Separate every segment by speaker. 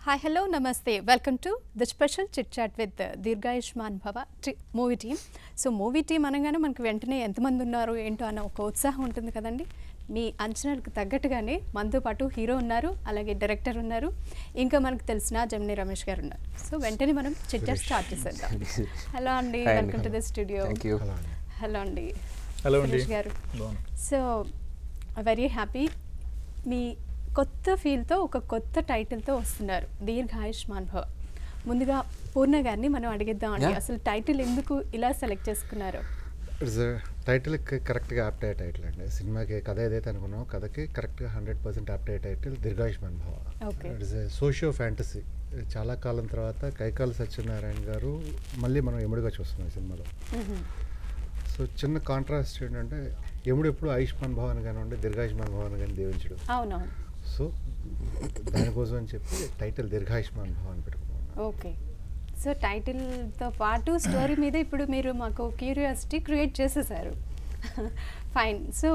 Speaker 1: Hi hello నమస్తే welcome to the special chit chat with Dheerghayushman Bhava movie team so movie team అనగానే మనకు వెంటనే ఎంతమంది ఉన్నారు ఏంటో అన్న ఒక ఉత్సాహం ఉంటుంది కదండి మీ అంచనాలకు తగ్గట్టుగానే మనతో పాటు హీరో ఉన్నారు అలాగే డైరెక్టర్ ఉన్నారు ఇంకా మనకు తెలిసిన జమిని రమేష్ గారు ఉన్నారు సో వెంటనే మనం చిట్ చాట్ స్టార్ట్ చేసేద్దాం హలో అండి
Speaker 2: Hi అండి.
Speaker 1: Welcome to the studio
Speaker 2: thank you
Speaker 1: hello అండి
Speaker 3: హలో అండి
Speaker 1: సురేష్ గారు
Speaker 3: బాగున్నా.
Speaker 1: సో వెరీ హ్యాపీ మీ కొత్త ఫీల్తో ఒక కొత్త టైటిల్తో వస్తున్నారు దీర్ఘాయుష్మాన్ భవ ముందుగా పూర్ణ గారిని మనం అడిగిద్దాం అండి
Speaker 2: Yeah.
Speaker 1: అసలు టైటిల్ ఎందుకు ఇలా సెలెక్ట్ చేసుకున్నారు
Speaker 4: ఇట్స్ టైటిల్ కరెక్ట్గా యాప్ట్ అయ్యే టైటిల్ అండి సినిమాకి కథ ఏదైతే అనుకున్నామో కథకి కరెక్ట్గా హండ్రెడ్ పర్సెంట్ యాప్ట్ అయ్యే title Dheerghayushman Bhava
Speaker 1: Okay.
Speaker 4: It's socio fantasy చాలా కాలం తర్వాత కైకాల సత్యనారాయణ గారు మళ్ళీ మనం ఎముడిగా చూస్తున్నాం ఈ సినిమాలో సో చిన్న కాంట్రాస్ట్ ఏంటంటే ఎముడు ఎప్పుడు ఆయుష్మాన్ భవన్ కానివ్వండి దీర్ఘాయుష్మాన్ భవన్ కానీ దీవించడు
Speaker 1: అవునవును
Speaker 4: సో దానికోసం అని చెప్పి టైటిల్ దీర్ఘాయుష్మాన్ భవన్ పెట్టుకున్నాం
Speaker 1: ఓకే సో టైటిల్తో పాటు స్టోరీ మీద ఇప్పుడు మీరు మాకు క్యూరియాసిటీ క్రియేట్ చేసేసారు ఫైన్ సో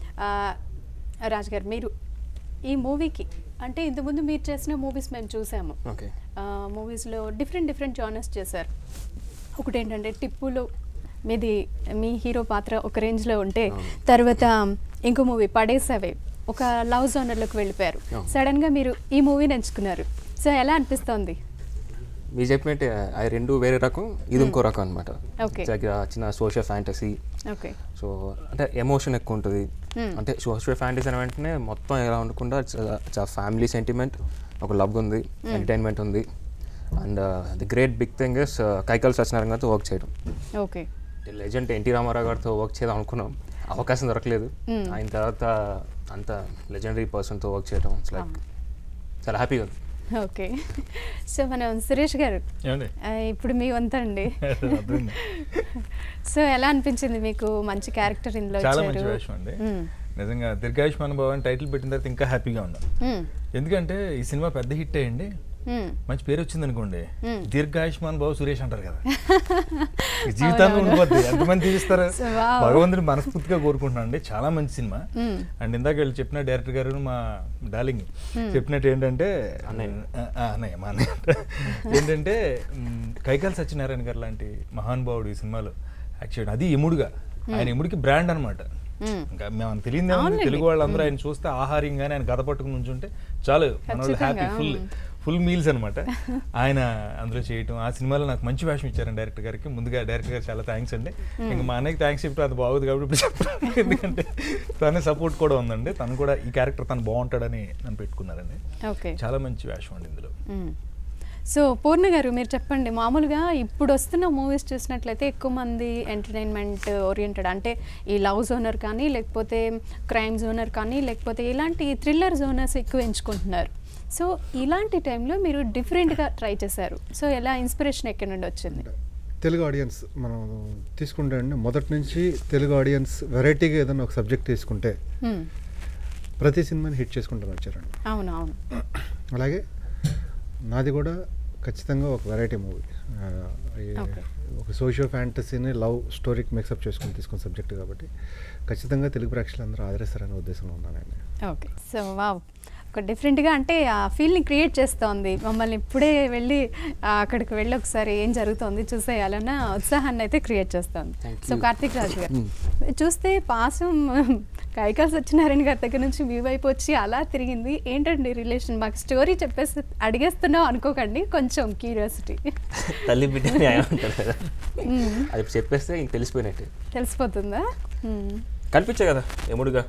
Speaker 1: రాజ్ గారు మీరు ఈ మూవీకి అంటే ఇంతకుముందు మీరు చేసిన మూవీస్ మేము చూసాము
Speaker 2: ఓకే
Speaker 1: మూవీస్లో డిఫరెంట్ డిఫరెంట్ జానర్స్ చేశారు ఒకటి ఏంటంటే టిప్పులో మీది మీ హీరో పాత్ర ఒక రేంజ్లో ఉంటే
Speaker 2: అవును.
Speaker 1: తర్వాత ఇంకో మూవీ పడేసవే ఒక లవ్ జోనర్లోకి వెళ్ళిపోయారు
Speaker 2: అవును.
Speaker 1: సడన్గా మీరు ఈ మూవీని ఎంచుకున్నారు సో ఎలా అనిపిస్తోంది
Speaker 2: మీరు చెప్పినట్టే అది రెండు వేరే రకం ఇది ఇంకో రకం అనమాట
Speaker 1: Okay.
Speaker 2: చిన్న సోషల్ ఫ్యాంటసీ
Speaker 1: ఓకే
Speaker 2: సో అంటే ఎమోషన్ ఎక్కువ ఉంటుంది
Speaker 1: Hmm.
Speaker 2: అంటే సోషల్ ఫ్యాంటసీ అనే వెంటనే మొత్తం ఎలా ఉండకుండా చాలా ఫ్యామిలీ సెంటిమెంట్ ఒక లవ్ ఉంది ఎంటర్టైన్మెంట్ ఉంది and the great big thing is Kaikal Satyanarayana గారితో వర్క్ చేయడం
Speaker 1: ఓకే
Speaker 2: లెజెండ్ ఎన్టీ రామారావు గారితో వర్క్ చేద్దాం అనుకున్నాం అవకాశం దొరకలేదు
Speaker 1: Hmm.
Speaker 2: ఆయన తర్వాత అంత లెజెండరీ పర్సన్తో వర్క్ చేయడం ఇట్స్ లైక్ చాలా హ్యాపీగా ఉంది
Speaker 1: ఓకే సో మనం సురేష్ గారు
Speaker 3: ఏమండి
Speaker 1: ఆ, ఇప్పుడు మీ వంతండి
Speaker 3: అర్థమైంది.
Speaker 1: సో ఎలా అనిపించింది మీకు మంచి క్యారెక్టర్ ఇందులో
Speaker 3: చాలా
Speaker 1: ఇచ్చారు
Speaker 3: మంచి వేషం అండి
Speaker 1: మ్మ్.
Speaker 3: నిజంగా దీర్ఘాయుష్మాన్ భవన్ టైటిల్ పెట్టిన తర్వాత ఇంకా హ్యాపీగా ఉన్నాం
Speaker 1: మ్మ్.
Speaker 3: ఎందుకంటే ఈ సినిమా పెద్ద హిట్ అయ్యండి
Speaker 1: మ్మ్.
Speaker 3: మంచి పేరు వచ్చింది అనుకోండి
Speaker 1: Hmm.
Speaker 3: దీర్ఘాయుష్మాన్ బాబు సురేష్ అంటారు కదా ఈ జీవితాన్ని ఉండిపోద్ది ఎంతమంది తీస్తారు
Speaker 1: So, wow.
Speaker 3: భగవంతుని మనస్ఫూర్తిగా కోరుకుంటున్నాను అండి చాలా మంచి సినిమా
Speaker 1: మ్మ్.
Speaker 3: అండ్ ఇందాక వీళ్ళు చెప్పిన డైరెక్టర్ గారు మా డార్లింగ్ చెప్పినట్టు ఏంటంటే
Speaker 2: అన్నయ్య.
Speaker 3: ఆ, ఆ, అన్నయ్య మా అన్నయ్య ఏంటంటే మ్, కైకాల సత్యనారాయణ గారు లాంటి మహానుభావుడు ఈ సినిమాలో యాక్చువల్ అది ఎముడుగా ఆయన ఎముడికి బ్రాండ్ అనమాట
Speaker 1: మ్మ్.
Speaker 3: ఇంకా మేము తెలియదు
Speaker 1: అవునండి.
Speaker 3: తెలుగు వాళ్ళందరూ ఆయన చూస్తే ఆహార్యంగానే ఆయన గద పట్టుకుని నుంచుంటే చాలు మన వాళ్ళు హ్యాపీ
Speaker 1: ఖచ్చితంగా,
Speaker 3: ఫుల్
Speaker 1: మ్మ్.
Speaker 3: ఫుల్ మీల్స్ అనమాట ఆయన అందులో చేయటం ఆ సినిమాలో నాకు మంచి వేషం ఇచ్చారండి డైరెక్టర్ గారికి ముందుగా డైరెక్టర్ గారు చాలా థ్యాంక్స్ అండి ఇంకా మా అన్నయ్యకి థ్యాంక్స్ చెప్తే అది బాగుంది కాబట్టి ఇప్పుడు చెప్పాను ఎందుకంటే తన సపోర్ట్ కూడా ఉందండి తను కూడా ఈ క్యారెక్టర్ తను బాగుంటాడని నన్ను పెట్టుకున్నారండి
Speaker 1: ఓకే
Speaker 3: చాలా మంచి వేషం అండి ఇందులో
Speaker 1: మ్మ్. సో పూర్ణ గారు మీరు చెప్పండి మామూలుగా ఇప్పుడు వస్తున్న మూవీస్ చూసినట్లయితే ఎక్కువ మంది ఎంటర్టైన్మెంట్ ఓరియంటెడ్ అంటే ఈ లవ్ జోనర్ కానీ లేకపోతే క్రైమ్ జోనర్ కానీ లేకపోతే ఇలాంటి థ్రిల్లర్ జోనర్స్ ఎక్కువ ఎంచుకుంటున్నారు సో ఇలాంటి టైంలో మీరు డిఫరెంట్గా ట్రై చేశారు సో ఎలా ఇన్స్పిరేషన్ ఎక్కడి నుండి వచ్చింది
Speaker 4: తెలుగు ఆడియన్స్ మనం తీసుకుంటే అండి మొదటి నుంచి తెలుగు ఆడియన్స్ వెరైటీగా ఏదైనా ఒక సబ్జెక్ట్ తీసుకుంటే
Speaker 1: మ్మ్.
Speaker 4: ప్రతి సినిమాని హిట్ చేసుకుంటూ వచ్చారండి
Speaker 1: అవును అవును
Speaker 4: అలాగే నాది కూడా ఖచ్చితంగా ఒక వెరైటీ మూవీ
Speaker 1: Okay.
Speaker 4: ఒక సోషియో ఫ్యాంటసీని లవ్ స్టోరీకి మిక్సప్ చేసుకుని తీసుకున్న సబ్జెక్ట్ కాబట్టి ఖచ్చితంగా తెలుగు ప్రేక్షకులు అందరూ ఆదరిస్తారనే ఉద్దేశంలో ఉన్నానండి
Speaker 1: ఓకే సో వావ్ ఒక డిఫరెంట్గా అంటే ఆ ఫీల్ని క్రియేట్ చేస్తోంది మమ్మల్ని ఇప్పుడే వెళ్ళి ఆ, అక్కడికి వెళ్ళి ఒకసారి ఏం జరుగుతోంది చూసేయాలన్న ఉత్సాహాన్ని అయితే క్రియేట్ చేస్తోంది
Speaker 2: Thank
Speaker 1: so
Speaker 2: you.
Speaker 1: Karthik Raju garu
Speaker 2: Hmm.
Speaker 1: చూస్తే పాసం కైకాల సత్యనారాయణ గారి దగ్గర నుంచి మీ వైపు వచ్చి అలా తిరిగింది ఏంటండి రిలేషన్ మాకు స్టోరీ చెప్పేసి అడిగేస్తున్నావు అనుకోకండి కొంచెం క్యూరియాసిటీ
Speaker 2: తల్లి బిడ్డ న్యాయం అంటారు కదా అది చెప్పేస్తే ఇంక తెలిసిపోయినట్టే
Speaker 1: తెలిసిపోతుందా Hmm.
Speaker 2: కనిపించే కదా ఎముడుగా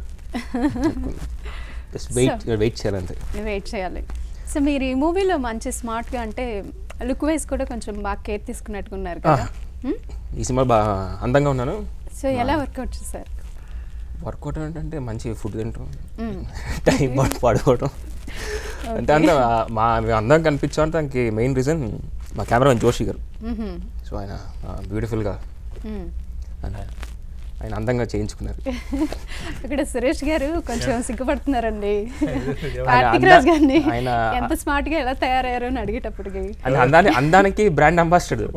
Speaker 2: జస్ట్ వెయిట్ వెయిట్ చేయాలంతే
Speaker 1: వెయిట్ చేయాలి సో మీరు ఈ మూవీలో మంచి స్మార్ట్గా అంటే లుక్ వైజ్ కూడా కొంచెం బాగా కేర్ తీసుకున్నట్టుకున్నారు కదా Hmm?
Speaker 2: ఈ సినిమా బాగా అందంగా ఉన్నాను
Speaker 1: సో ఎలా వర్కౌట్ చేశారు
Speaker 2: వర్కౌట్ ఏంటంటే మంచి ఫుడ్ తింటాం
Speaker 1: మ్మ్.
Speaker 2: టైం పాటు పడుకోవడం అంటే అంత మా మేము అందంగా కనిపించామంటే దానికి మెయిన్ రీజన్ మా కెమెరామెన్ జోషి గారు
Speaker 1: మ్హూ.
Speaker 2: సో ఆయన బ్యూటిఫుల్గా
Speaker 1: మ్మ్.
Speaker 2: ఆయన ఆయన అందంగా చేయించుకున్నారు
Speaker 1: ఇక్కడ సురేష్ గారు కొంచెం సిగ్గుపడుతున్నారండి
Speaker 3: ఆయన
Speaker 1: కార్తిక్
Speaker 2: అంద-
Speaker 1: రాజ్ గారిని
Speaker 2: ఆయన-
Speaker 1: ఎంత స్మార్ట్ గా ఎలా తయారయ్యారు అని అడిగేటప్పటికి
Speaker 2: ఆయన అందాన్ని అందానికి బ్రాండ్ అంబాసిడర్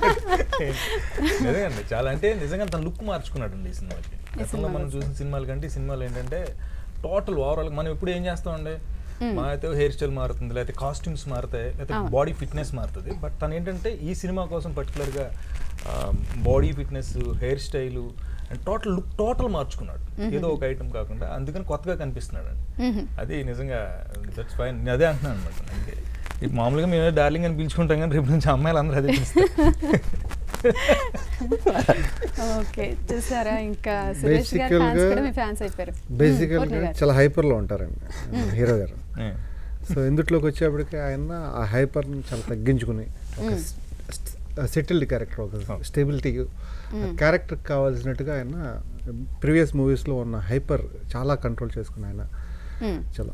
Speaker 3: నిజంగా చాలా అంటే నిజంగా తన లుక్ మార్చుకున్నాడు అండి ఈ సినిమాకి గతంలో మనం చూసిన సినిమాల కంటే ఈ సినిమాలు ఏంటంటే టోటల్ ఓవరాల్ మనం ఎప్పుడు ఏం చేస్తామండి మా అయితే హెయిర్ స్టైల్ మారుతుంది లేకపోతే కాస్ట్యూమ్స్ మారుతాయి లేకపోతే
Speaker 1: అవును.
Speaker 3: బాడీ ఫిట్నెస్ మారుతుంది బట్ తను ఏంటంటే ఈ సినిమా కోసం పర్టికులర్గా body fitness hair style and total look total మార్చుకున్నాడు ఏదో ఒక ఐటమ్ కాకుండా అందుకని కొత్తగా కనిపిస్తున్నాడు అండి అది నిజంగా దట్స్ ఫైన్ నేను అదే అంటున్నాను అనమాట అంటే ఇప్పుడు మామూలుగా మేమే డార్లింగ్ అని పిలుచుకుంటాం కానీ రేపు నుంచి అమ్మాయిలు అందరూ అదే పిలుస్తారు
Speaker 1: ఓకే చూసారా ఇంకా సురేష్ గారి
Speaker 4: Basically
Speaker 1: ఫ్యాన్స్
Speaker 4: గా-
Speaker 1: కూడా మీ ఫ్యాన్స్ అయిపోయారు
Speaker 4: బేసికల్గా
Speaker 1: పూర్ణి గారు.
Speaker 4: చాలా హైపర్లో ఉంటారండి హీరో గారు
Speaker 3: Yeah.
Speaker 4: సో ఇందులోకి వచ్చేప్పటికి ఆయన ఆ హైపర్ని చాలా తగ్గించుకుని ఒక సెటిల్డ్ క్యారెక్టర్ ఒక స్టెబిలిటీ క్యారెక్టర్కి కావాల్సినట్టుగా ఆయన ప్రీవియస్ మూవీస్లో ఉన్న హైపర్ చాలా కంట్రోల్ చేసుకుని ఆయన
Speaker 1: మ్మ్.
Speaker 4: చాలా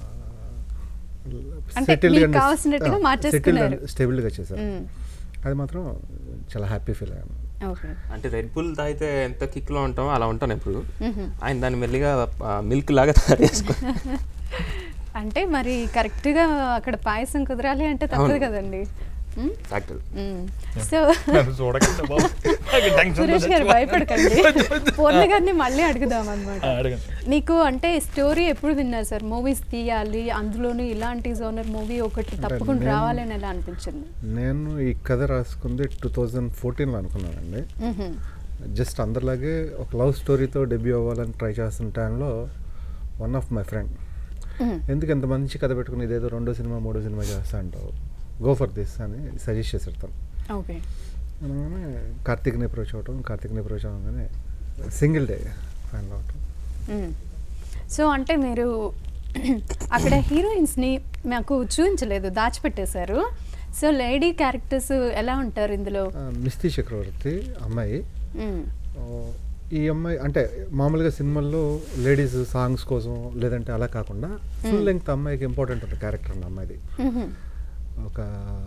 Speaker 1: అంటే మీకు కావాల్సినట్టుగా మార్చేసుకున్నారు.
Speaker 4: స్టేబుల్గా చేశారు
Speaker 1: మ్మ్.
Speaker 4: అది మాత్రం చాలా హ్యాపీ ఫీల్ అయ్యాను
Speaker 1: ఓకే
Speaker 2: అంటే రెడ్ బుల్ తాగితే ఎంత కిక్లో ఉంటామో అలా ఉంటాను ఇప్పుడు ఆయన దాన్ని మెల్లిగా మిల్క్ లాగా తయారు చేసుకో
Speaker 1: అంటే మరి కరెక్ట్గా అక్కడ పాయసం కుదరాలి అంటే తప్పదు
Speaker 2: అవును.
Speaker 1: కదండి మ్మ్?
Speaker 2: ఫ్యాక్టరీ
Speaker 1: మ్మ్. సో
Speaker 3: నన్ను చూడకండి బాబు. నాకు tension
Speaker 1: సురేష్ గారు
Speaker 3: వచ్చి-
Speaker 1: భయపడకండి పూర్ణ గారిని మళ్ళీ అడుగుదాం అనమాట
Speaker 3: ఆ, అడగండి
Speaker 1: నీకు అంటే స్టోరీ ఎప్పుడు విన్నారు సార్ మూవీస్ తీయాలి అందులోనూ ఇలాంటి జోనర్ మూవీ ఒకటి తప్పకుండా
Speaker 4: నేను-
Speaker 1: రావాలి అని ఎలా అనిపించింది
Speaker 4: నేను ఈ కథ రాసుకుంది టూ థౌజండ్ ఫోర్టీన్లో అనుకున్నానండి
Speaker 1: మ్హూ.
Speaker 4: జస్ట్ అందరిలాగే ఒక లవ్ స్టోరీతో డెబ్యూ అవ్వాలని ట్రై చేస్తున్న టైంలో వన్ ఆఫ్ మై ఫ్రెండ్
Speaker 1: మ్మ్.
Speaker 4: ఎందుకు ఎంత మంచి కథ పెట్టుకుని ఇదేదో రెండో సినిమా మూడో సినిమా చేస్తా అంటావు గో ఫర్ దిస్ అని సజెస్ట్ చేశారు తను
Speaker 1: ఓకే
Speaker 4: అనగానే కార్తీక్ని అప్రోచ్ అవటం కార్తీక్ని అప్రోచ్ అవ్వగానే సింగిల్ డే ఫైనల్ అవటం
Speaker 1: మ్మ్. సో అంటే మీరు అక్కడ హీరోయిన్స్ని మాకు చూపించలేదు దాచిపెట్టేశారు సో లేడీ క్యారెక్టర్స్ ఎలా ఉంటారు ఇందులో
Speaker 4: ఆ, మిస్తి చక్రవర్తి అమ్మాయి
Speaker 1: మ్మ్.
Speaker 4: ఆ, ఈ అమ్మాయి అంటే మామూలుగా సినిమాల్లో లేడీస్ సాంగ్స్ కోసం లేదంటే అలా కాకుండా ఫుల్ లెంగ్త్ అమ్మాయికి ఇంపార్టెంట్ ఉంటుంది క్యారెక్టర్ అండి అమ్మాయిది
Speaker 1: మ్హూ.
Speaker 4: ఒక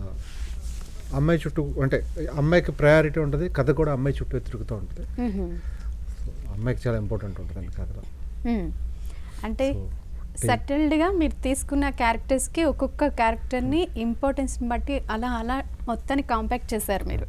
Speaker 4: అమ్మాయి చుట్టూ అంటే అమ్మాయికి ప్రయారిటీ ఉంటుంది కథ కూడా అమ్మాయి చుట్టూ తిరుగుతూ ఉంటుంది
Speaker 1: మ్హూ.
Speaker 4: సో అమ్మాయికి చాలా ఇంపార్టెంట్ ఉంటుంది అండి కథలో
Speaker 1: మ్మ్. అంటే
Speaker 4: So,
Speaker 1: సెటిల్డ్గా మీరు తీసుకున్న క్యారెక్టర్స్కి ఒక్కొక్క క్యారెక్టర్ని ఇంపార్టెన్స్ బట్టి అలా అలా మొత్తాన్ని కాంపాక్ట్ చేశారు మీరు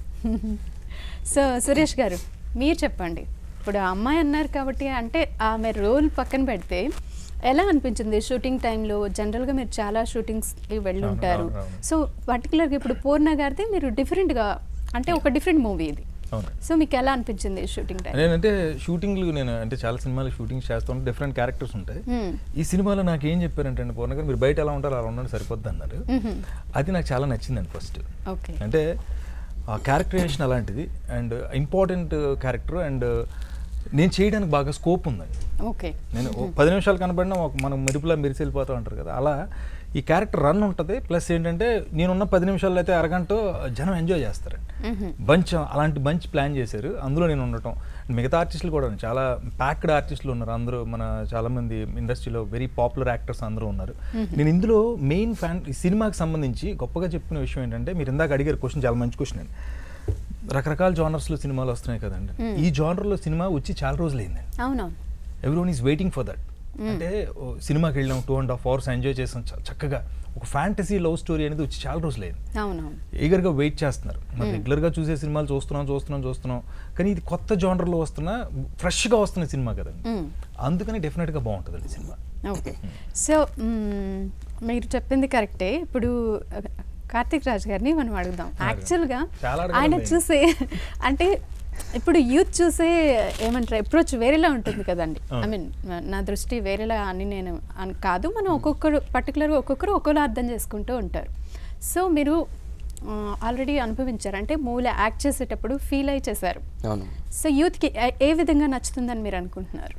Speaker 1: సో సురేష్ గారు మీరు చెప్పండి ఇప్పుడు ఆ అమ్మాయి అన్నారు కాబట్టి అంటే ఆమె రోల్ పక్కన పెడితే ఎలా అనిపించింది షూటింగ్ టైంలో జనరల్గా మీరు చాలా షూటింగ్స్కి వెళ్ళి
Speaker 3: అవును,
Speaker 1: ఉంటారు
Speaker 3: అవును, అవును.
Speaker 1: సో పర్టికులర్గా ఇప్పుడు పూర్ణ గారిది మీరు డిఫరెంట్గా అంటే ఒక డిఫరెంట్ మూవీ ఇది
Speaker 3: అవును
Speaker 1: సో మీకు ఎలా అనిపించింది షూటింగ్ టైం
Speaker 3: నేనంటే షూటింగ్లు నేను అంటే చాలా సినిమాలు షూటింగ్ చేస్తాను డిఫరెంట్ క్యారెక్టర్స్ ఉంటాయి ఈ సినిమాలో నాకు ఏం చెప్పారంటే అండి పూర్ణ గారు మీరు బయట ఎలా ఉంటారో అలా ఉండండి సరిపోద్ది అన్నారు అది నాకు చాలా నచ్చిందండి ఫస్ట్
Speaker 1: ఓకే
Speaker 3: అంటే ఆ క్యారెక్టరైజేషన్ అలాంటిది అండ్ ఇంపార్టెంట్ క్యారెక్టర్ అండ్ నేను చేయడానికి బాగా స్కోప్ ఉందండి
Speaker 1: ఓకే
Speaker 3: నేను ఓ పది నిమిషాలు కనబడినా ఒక మనం మెరుపులా మెరిసి వెళ్ళిపోతూ ఉంటారు కదా అలా ఈ క్యారెక్టర్ రన్ ఉంటుంది ప్లస్ ఏంటంటే నేనున్న పది నిమిషాల్లో అయితే అరగంట జనం ఎంజాయ్ చేస్తారండి బంచ్ అలాంటి బంచ్ ప్లాన్ చేశారు అందులో నేను ఉండటం మిగతా ఆర్టిస్టులు కూడా ఉన్నారు. చాలా ప్యాక్డ్ ఆర్టిస్టులు ఉన్నారు అందరూ మన చాలామంది ఇండస్ట్రీలో వెరీ పాపులర్ యాక్టర్స్ అందరూ ఉన్నారు నేను ఇందులో మెయిన్ ఫ్యాన్ ఈ సినిమాకి సంబంధించి గొప్పగా చెప్పుకునే విషయం ఏంటంటే మీరు ఇందాక అడిగారు క్వశ్చన్ చాలా మంచి క్వశ్చన్ అండి రకరకాల జానర్స్లో సినిమాలు వస్తున్నాయి కదండి ఈ జానర్లో సినిమా వచ్చి చాలా రోజులైందండి
Speaker 1: అవునవును
Speaker 3: everyone is waiting for that అంటే ఓ సినిమాకి వెళ్ళాం two and half hours enjoy చేసాం చ- చక్కగా ఒక ఫ్యాంటసీ లవ్ స్టోరీ అనేది వచ్చి చాలా రోజులైంది
Speaker 1: అవునవును
Speaker 3: ఈగర్గా వెయిట్ చేస్తున్నారు మరి రెగ్యులర్గా చూసే సినిమాలు చూస్తున్నాం చూస్తున్నాం చూస్తున్నాం కానీ ఇది కొత్త జానర్లో వస్తున్న ఫ్రెష్గా వస్తున్న సినిమా కదండి
Speaker 1: మ్మ్.
Speaker 3: అందుకని డెఫినెట్గా బాగుంటుందండి సినిమా
Speaker 1: ఓకే సో మ్మ్, మీరు చెప్పింది కరెక్టే ఇప్పుడు ఆ, కార్తీక్ రాజ్ గారిని మనం అడుగుదాం యాక్చువల్గా
Speaker 3: చాలా అడగాలి
Speaker 1: ఆయన
Speaker 3: నేను.
Speaker 1: చూసే అంటే ఇప్పుడు యూత్ చూసే ఏమంటారు అప్రోచ్ వేరేలా ఉంటుంది కదండి ఐ
Speaker 3: అవును.
Speaker 1: మీన్ నా దృష్టి వేరేలా అని నేను అని కాదు మనం ఒక్కొక్కరు పర్టికులర్గా ఒక్కొక్కరు ఒక్కోలా అర్థం చేసుకుంటూ ఉంటారు సో మీరు ఆల్రెడీ అనుభవించారు అంటే మూవీలో యాక్ట్ చేసేటప్పుడు ఫీల్ అయి చేశారు
Speaker 2: అవును
Speaker 1: సో యూత్కి ఏ- ఏ విధంగా నచ్చుతుందని మీరు అనుకుంటున్నారు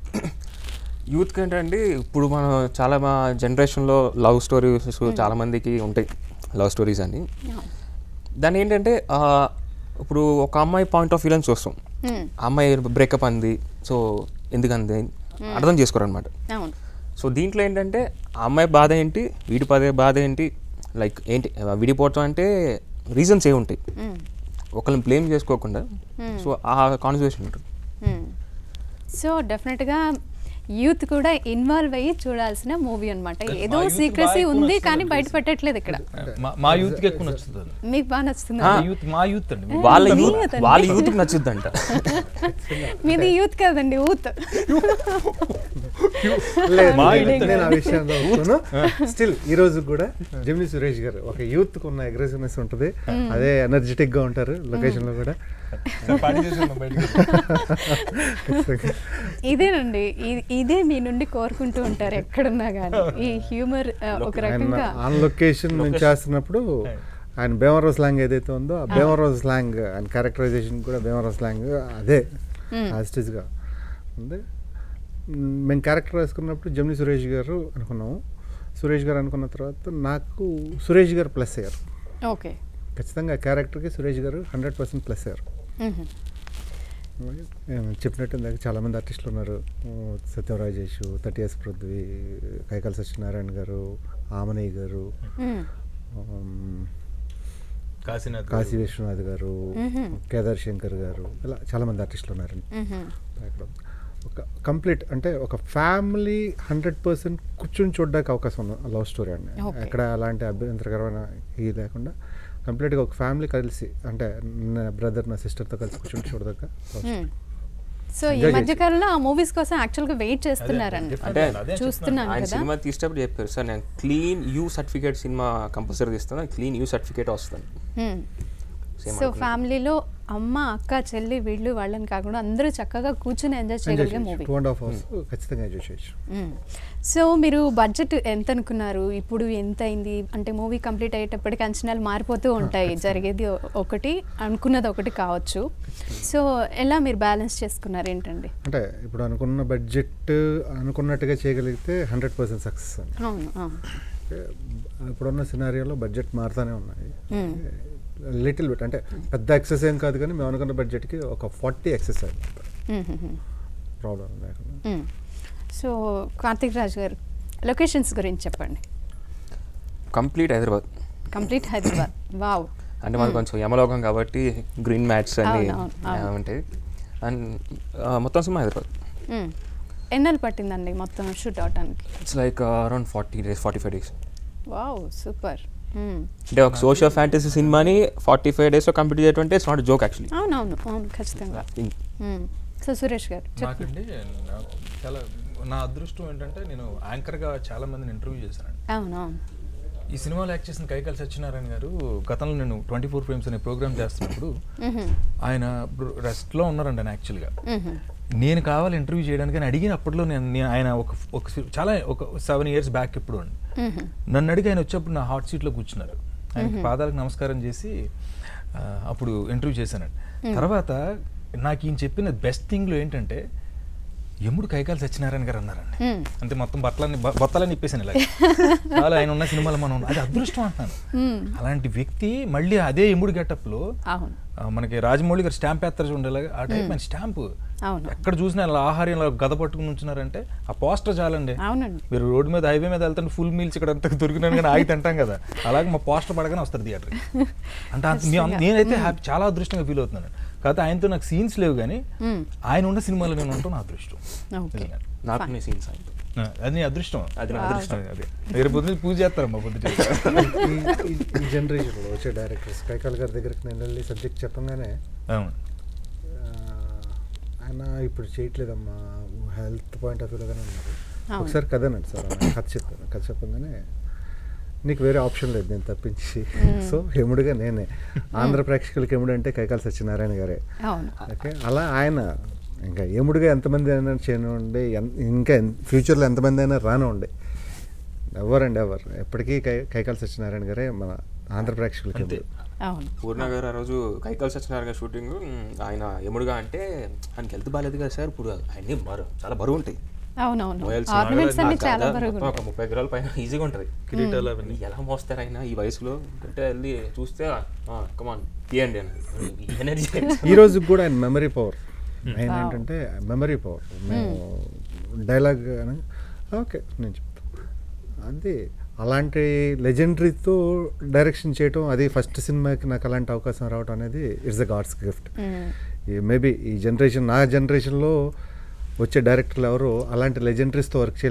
Speaker 2: యూత్ ఏంటంటే ఇప్పుడు మన చాలా మా జనరేషన్లో లవ్ స్టోరీస్ చాలా మందికి ఉంటాయి లవ్ స్టోరీస్ అని దాన్ని ఏంటంటే ఆ, ఇప్పుడు ఒక అమ్మాయి పాయింట్ ఆఫ్ వ్యూ నుంచి చూస్తాం
Speaker 1: మ్మ్.
Speaker 2: ఆ అమ్మాయి బ్రేకప్ అంది సో ఎందుకంది అర్థం చేసుకోరనమాట
Speaker 1: అవును
Speaker 2: సో దీంట్లో ఏంటంటే ఆ అమ్మాయి బాధ ఏంటి వీడి పదే బాధ ఏంటి లైక్ ఏంటి ఆ విడిపోవటం అంటే రీజన్స్ ఏ ఉంటాయి
Speaker 1: మ్మ్.
Speaker 2: ఒకరిని బ్లేమ్ చేసుకోకుండా సో ఆ కాన్వర్సేషన్ ఉంటుంది
Speaker 1: సో డెఫినెట్గా యూత్ కూడా ఇన్వాల్వ్ అయ్యి చూడాల్సిన మూవీ అన్నమాట ఏదో
Speaker 3: మా youth
Speaker 1: సీక్రసీ
Speaker 3: బాగా ఎక్కువ
Speaker 1: ఉంది
Speaker 3: నచ్చుతుంది
Speaker 1: కానీ
Speaker 3: అది
Speaker 1: బయట పెట్టట్లేదు ఇక్కడ
Speaker 3: మా- మా యూత్కి ఎక్కువ నచ్చుతుంది అది.
Speaker 1: మీకు బాగా నచ్చుతుంది
Speaker 3: మా యూత్ మా యూత్ అండి
Speaker 2: వాళ్ళ
Speaker 1: మీ
Speaker 2: యూత్
Speaker 1: youth అండి.
Speaker 2: వాళ్ళ యూత్కి నచ్చుద్దంట
Speaker 1: మీది యూత్ కదండి యూత్
Speaker 4: లేదు,
Speaker 3: మా
Speaker 4: లేదు,
Speaker 3: youth
Speaker 4: నేను ఆ విషయంలో స్టిల్ ఈ రోజు కూడా జమిని సురేష్ గారు ఒక యూత్ కు ఉన్న అగ్రెసివ్నెస్ ఉంటుంది అదే ఎనర్జెటిక్ గా ఉంటారు లొకేషన్ లో కూడా
Speaker 3: పార్టీ చేసుకుందాం బయటికి
Speaker 4: ఖచ్చితంగా.
Speaker 1: ఇదేనండి ఇ- ఇదే మీ నుండి కోరుకుంటూ ఉంటారు ఎక్కడున్నా కానీ ఈ హ్యూమర్ ఒక
Speaker 4: ఆయన
Speaker 1: రకంగా
Speaker 4: ఆన్ లొకేషన్ మేము చేస్తున్నప్పుడు ఆయన భీమవరం స్లాంగ్ ఏదైతే ఉందో ఆ భీమవరం స్లాంగ్ ఆయన క్యారెక్టరైజేషన్ కూడా భీమవరం స్లాంగ్ అదే యాజిటీస్గా ఉంది మ్, మేము క్యారెక్టర్ వేసుకున్నప్పుడు జమిని సురేష్ గారు అనుకున్నాము సురేష్ గారు అనుకున్న తర్వాత నాకు సురేష్ గారు ప్లస్ అయ్యారు
Speaker 1: ఓకే
Speaker 4: ఖచ్చితంగా ఆ క్యారెక్టర్కి సురేష్ గారు హండ్రెడ్ పర్సెంట్ ప్లస్ అయ్యారు ఏం చెప్పినట్టు ఇందాక చాలామంది ఆర్టిస్టులు ఉన్నారు ఆ, సత్యం రాజేష్ థర్టీ ఎస్ పృథ్వీ కైకాల సత్యనారాయణ గారు ఆమనయ్య గారు ఆమ్,
Speaker 3: కాశీనాథ్ గారు.
Speaker 4: కాశీ విశ్వనాథ్ గారు కేదార్ శంకర్ గారు ఇలా చాలామంది ఆర్టిస్టులు ఉన్నారండి అక్కడ ఒక కంప్లీట్ అంటే ఒక ఫ్యామిలీ హండ్రెడ్ పర్సెంట్ కూర్చొని చూడడానికి అవకాశం ఉంది లవ్ స్టోరీ అండి
Speaker 1: Okay.
Speaker 4: ఎక్కడ అలాంటి అభ్యంతరకరమైన ఇది లేకుండా కంప్లీట్గా ఒక ఫ్యామిలీ కలిసి అంటే నా బ్రదర్ నా సిస్టర్తో కలిసి కూర్చొని చూడదాకా
Speaker 1: సో ఈ
Speaker 4: Enjoy
Speaker 1: మధ్య కాలంలో ఆ మూవీస్ కోసం యాక్చువల్గా వెయిట్ చేస్తున్నారండి
Speaker 3: different
Speaker 2: అంటే
Speaker 3: అదే
Speaker 1: చూస్తున్నాను
Speaker 2: ఆయన
Speaker 1: కదా
Speaker 2: సినిమా తీసేటప్పుడు చెప్పారు సార్ నేను క్లీన్ యూ సర్టిఫికేట్ సినిమా కంపల్సరీ తీస్తాను క్లీన్ యూ సర్టిఫికేట్ వస్తాను Same
Speaker 1: సో
Speaker 2: అనుకున్నాను.
Speaker 1: ఫ్యామిలీలో అమ్మ అక్క చెల్లి వీళ్ళు వాళ్ళని కాకుండా అందరూ చక్కగా కూర్చుని ఎంజాయ్ చేయగలిగే movie
Speaker 4: two and half hours ఖచ్చితంగా ఎంజాయ్ చేయొచ్చు
Speaker 1: సో మీరు బడ్జెట్ ఎంత అనుకున్నారు ఇప్పుడు ఎంత అయింది అంటే మూవీ కంప్లీట్ అయ్యేటప్పటికి అంచనాలు మారిపోతూ ఉంటాయి జరిగేది ఒ- ఒకటి అనుకున్నది ఒకటి కావచ్చు సో ఎలా మీరు బ్యాలెన్స్ చేసుకున్నారు ఏంటండి
Speaker 4: అంటే ఇప్పుడు అనుకున్న బడ్జెట్ అనుకున్నట్టుగా చేయగలిగితే హండ్రెడ్ పర్సెంట్ సక్సెస్ అండి
Speaker 1: అవును అవును
Speaker 4: ఇప్పుడున్న సినారియోలో బడ్జెట్ మారుతానే ఉన్నాయి
Speaker 1: Hmm.
Speaker 4: లిటిల్ బిట్ అంటే పెద్ద ఎక్సెస్ ఏం కాదు కానీ మేము అనుకున్న బడ్జెట్కి ఒక ఫార్టీ ఎక్సెస్ అయింది ప్రాబ్లం లేకుండా
Speaker 1: సో కార్తిక్ రాజ్ గారు లొకేషన్స్ గురించి చెప్పండి
Speaker 2: complete Hyderabad
Speaker 1: complete Hyderabad wow
Speaker 2: అంటే మాది కొంచెం యమలోకం కాబట్టి గ్రీన్ మ్యాట్స్ అన్ని
Speaker 1: అవును, అవును, అవును.
Speaker 2: ఆ, ఉంటాయి అండ్ మొత్తం సినిమా హైదరాబాద్
Speaker 1: మ్మ్. ఎన్నెలు పట్టిందండి మొత్తం షూట్ అవటానికి
Speaker 2: it's like around forty days forty five days
Speaker 1: wow super
Speaker 2: అంటే ఒక సోషల్ ఫ్యాంటసీ సినిమాని ఫార్టీ ఫైవ్ డేస్లో కంప్లీట్ చేయడం అంటే ఇట్స్ నాట్ జోక్ యాక్చువల్లీ
Speaker 1: అవునవును అవును ఖచ్చితంగా మ్మ్. సో సురేష్ గారు చెప్పండి
Speaker 3: నాకండి నాకు చాలా నా అదృష్టం ఏంటంటే నేను యాంకర్గా చాలా మందిని ఇంటర్వ్యూ చేశానండి
Speaker 1: అవును అవును
Speaker 3: ఈ సినిమాలో యాక్ట్ చేసిన కైకాల సత్యనారాయణ గారు గతంలో నేను ట్వంటీ ఫోర్ ఫ్రేమ్స్ అనే ప్రోగ్రామ్ చేస్తున్నప్పుడు
Speaker 1: మ్మ్.
Speaker 3: ఆయన రెస్ట్లో ఉన్నారండి ఆయన యాక్చువల్గా
Speaker 1: మ్మ్.
Speaker 3: నేను కావాలి ఇంటర్వ్యూ చేయడానికి అని అడిగిన అప్పట్లో నేను నేను ఆయన ఒక ఒక చాలా ఒక సెవెన్ ఇయర్స్ బ్యాక్ ఎప్పుడు అండి
Speaker 1: మ్మ్.
Speaker 3: నన్ను అడిగి ఆయన వచ్చేప్పుడు నా హాట్ సీట్లో కూర్చున్నారు ఆయనకి పాదాలకు నమస్కారం చేసి ఆ, అప్పుడు ఇంటర్వ్యూ చేశానండి తర్వాత నాకు ఈయన చెప్పిన బెస్ట్ థింగ్లో ఏంటంటే ఎముడు కైకాల సత్యనారాయణ గారు అన్నారండి
Speaker 1: మ్మ్.
Speaker 3: అంటే మొత్తం బట్టలన్నీ బ- బొత్తలని ఇప్పేసాను ఇలా చాలా ఆయన ఉన్న సినిమాలో మనం ఉన్నాం. అది అదృష్టం అంటున్నాను
Speaker 1: మ్మ్.
Speaker 3: అలాంటి వ్యక్తి మళ్ళీ అదే ఎముడు గెటప్లో
Speaker 1: అవును
Speaker 3: మనకి రాజమౌళి గారు స్టాంప్ యాత్ర ఉండేలాగా ఆ టైప్ మన స్టాంప్
Speaker 1: అవును
Speaker 3: ఎక్కడ చూసినా అలా ఆహార్యంలో గద పట్టుకుని ఉంచున్నారంటే ఆ పోస్టర్ చాలండి
Speaker 1: అవునండి
Speaker 3: మీరు రోడ్డు మీద హైవే మీద వెళ్తుంటే ఫుల్ మీల్స్ ఇక్కడ అంతా దొరికినాను కానీ ఆగి తింటాం కదా అలాగే మా పోస్టర్ పడగానే వస్తారు థియేటర్ అంటే అంత- మీ-
Speaker 1: ఖచ్చితంగా.
Speaker 3: నేనైతే హ్యాపీ చాలా అదృష్టంగా ఫీల్ అవుతున్నాను కాకపోతే ఆయనతో నాకు సీన్స్ లేవు కానీ
Speaker 1: మ్మ్.
Speaker 3: ఆయన ఉన్న సినిమాలో నేను ఉంటాను నా అదృష్టం
Speaker 1: ఓకే
Speaker 3: నిజంగా.
Speaker 2: నాకు నీ సీన్స్ ఆయన
Speaker 3: ఆ, అది నీ అదృష్టం
Speaker 2: అది నా అదృష్టం
Speaker 3: అదే వేరే పొద్దున పూజ చేస్తారమ్మా పొద్దున
Speaker 4: ఈ- ఈ- ఈ జనరేషన్లో వచ్చే డైరెక్టర్స్ కైకాల్ గారి దగ్గరికి నేను వెళ్ళి సబ్జెక్ట్ చెప్పంగానే
Speaker 3: అవును
Speaker 4: ఆ, ఆయన ఇప్పుడు చేయట్లేదమ్మా హెల్త్ పాయింట్ ఆఫ్ వ్యూలోగానే ఉన్నారు
Speaker 1: అవును.
Speaker 4: ఒకసారి కథనండి సార్ ఆయన కథ చెప్పాను కథ చెప్పగానే నీకు వేరే ఆప్షన్ లేదు నేను తప్పించి సో ఎముడుగా నేనే ఆంధ్ర ప్రేక్షకులకి ఎముడు అంటే కైకాల సత్యనారాయణ గారే
Speaker 1: అవును
Speaker 4: ఓకే అలా ఆయన ఇంకా ఎముడుగా ఎంతమంది అయినా చేయనివ్వండి ఎన్- ఇంకా ఫ్యూచర్లో ఎంతమంది అయినా రానివ్వండి ఎవరండి ఎవరు ఎప్పటికీ కై కైకాల సత్యనారాయణ గారే మన ఆంధ్ర ప్రేక్షకులకి
Speaker 3: అంతే.
Speaker 4: ఎముడు
Speaker 1: అవును
Speaker 2: పూర్ణ గారు ఆ రోజు కైకాల సత్యనారాయణ గారి షూటింగ్ ఆయన ఎముడుగా అంటే ఆయనకి హెల్త్ బాగాలేదు కదా సార్ ఇప్పుడు ఆయన్ని బరువు చాలా బరువు ఉంటాయి
Speaker 1: అవునవును
Speaker 2: మోయాల్సిన
Speaker 1: ఆర్నమెంట్స్ అన్ని
Speaker 2: నాకు
Speaker 1: చాలా
Speaker 2: కాదా,
Speaker 1: బరువు
Speaker 2: మొత్తం ఒక ముప్పై గ్రాల పైన ఈజీగా ఉంటుంది
Speaker 3: కిరీటాలు అవన్నీ
Speaker 2: ఎలా మోస్తారు ఆయన ఈ వయసులో అంటే వెళ్ళి చూస్తే కమాన్ తీయండి అని ఎనర్జీ
Speaker 4: ఈ రోజు కూడా ఆయన మెమరీ పవర్ ఆయన ఏంటంటే మెమరీ పవర్ మేము డైలాగ్ ఓకే నేను చెప్తాను అంతే అలాంటి లెజెండరీతో డైరెక్షన్ చేయటం అది ఫస్ట్ సినిమాకి నాకు అలాంటి అవకాశం రావడం అనేది it's a god's gift maybe ఈ జనరేషన్ నా జనరేషన్లో వచ్చే డైరెక్టర్లు ఎవరు అలాంటి లెజెండరీస్తో వర్క్ చేయలేరు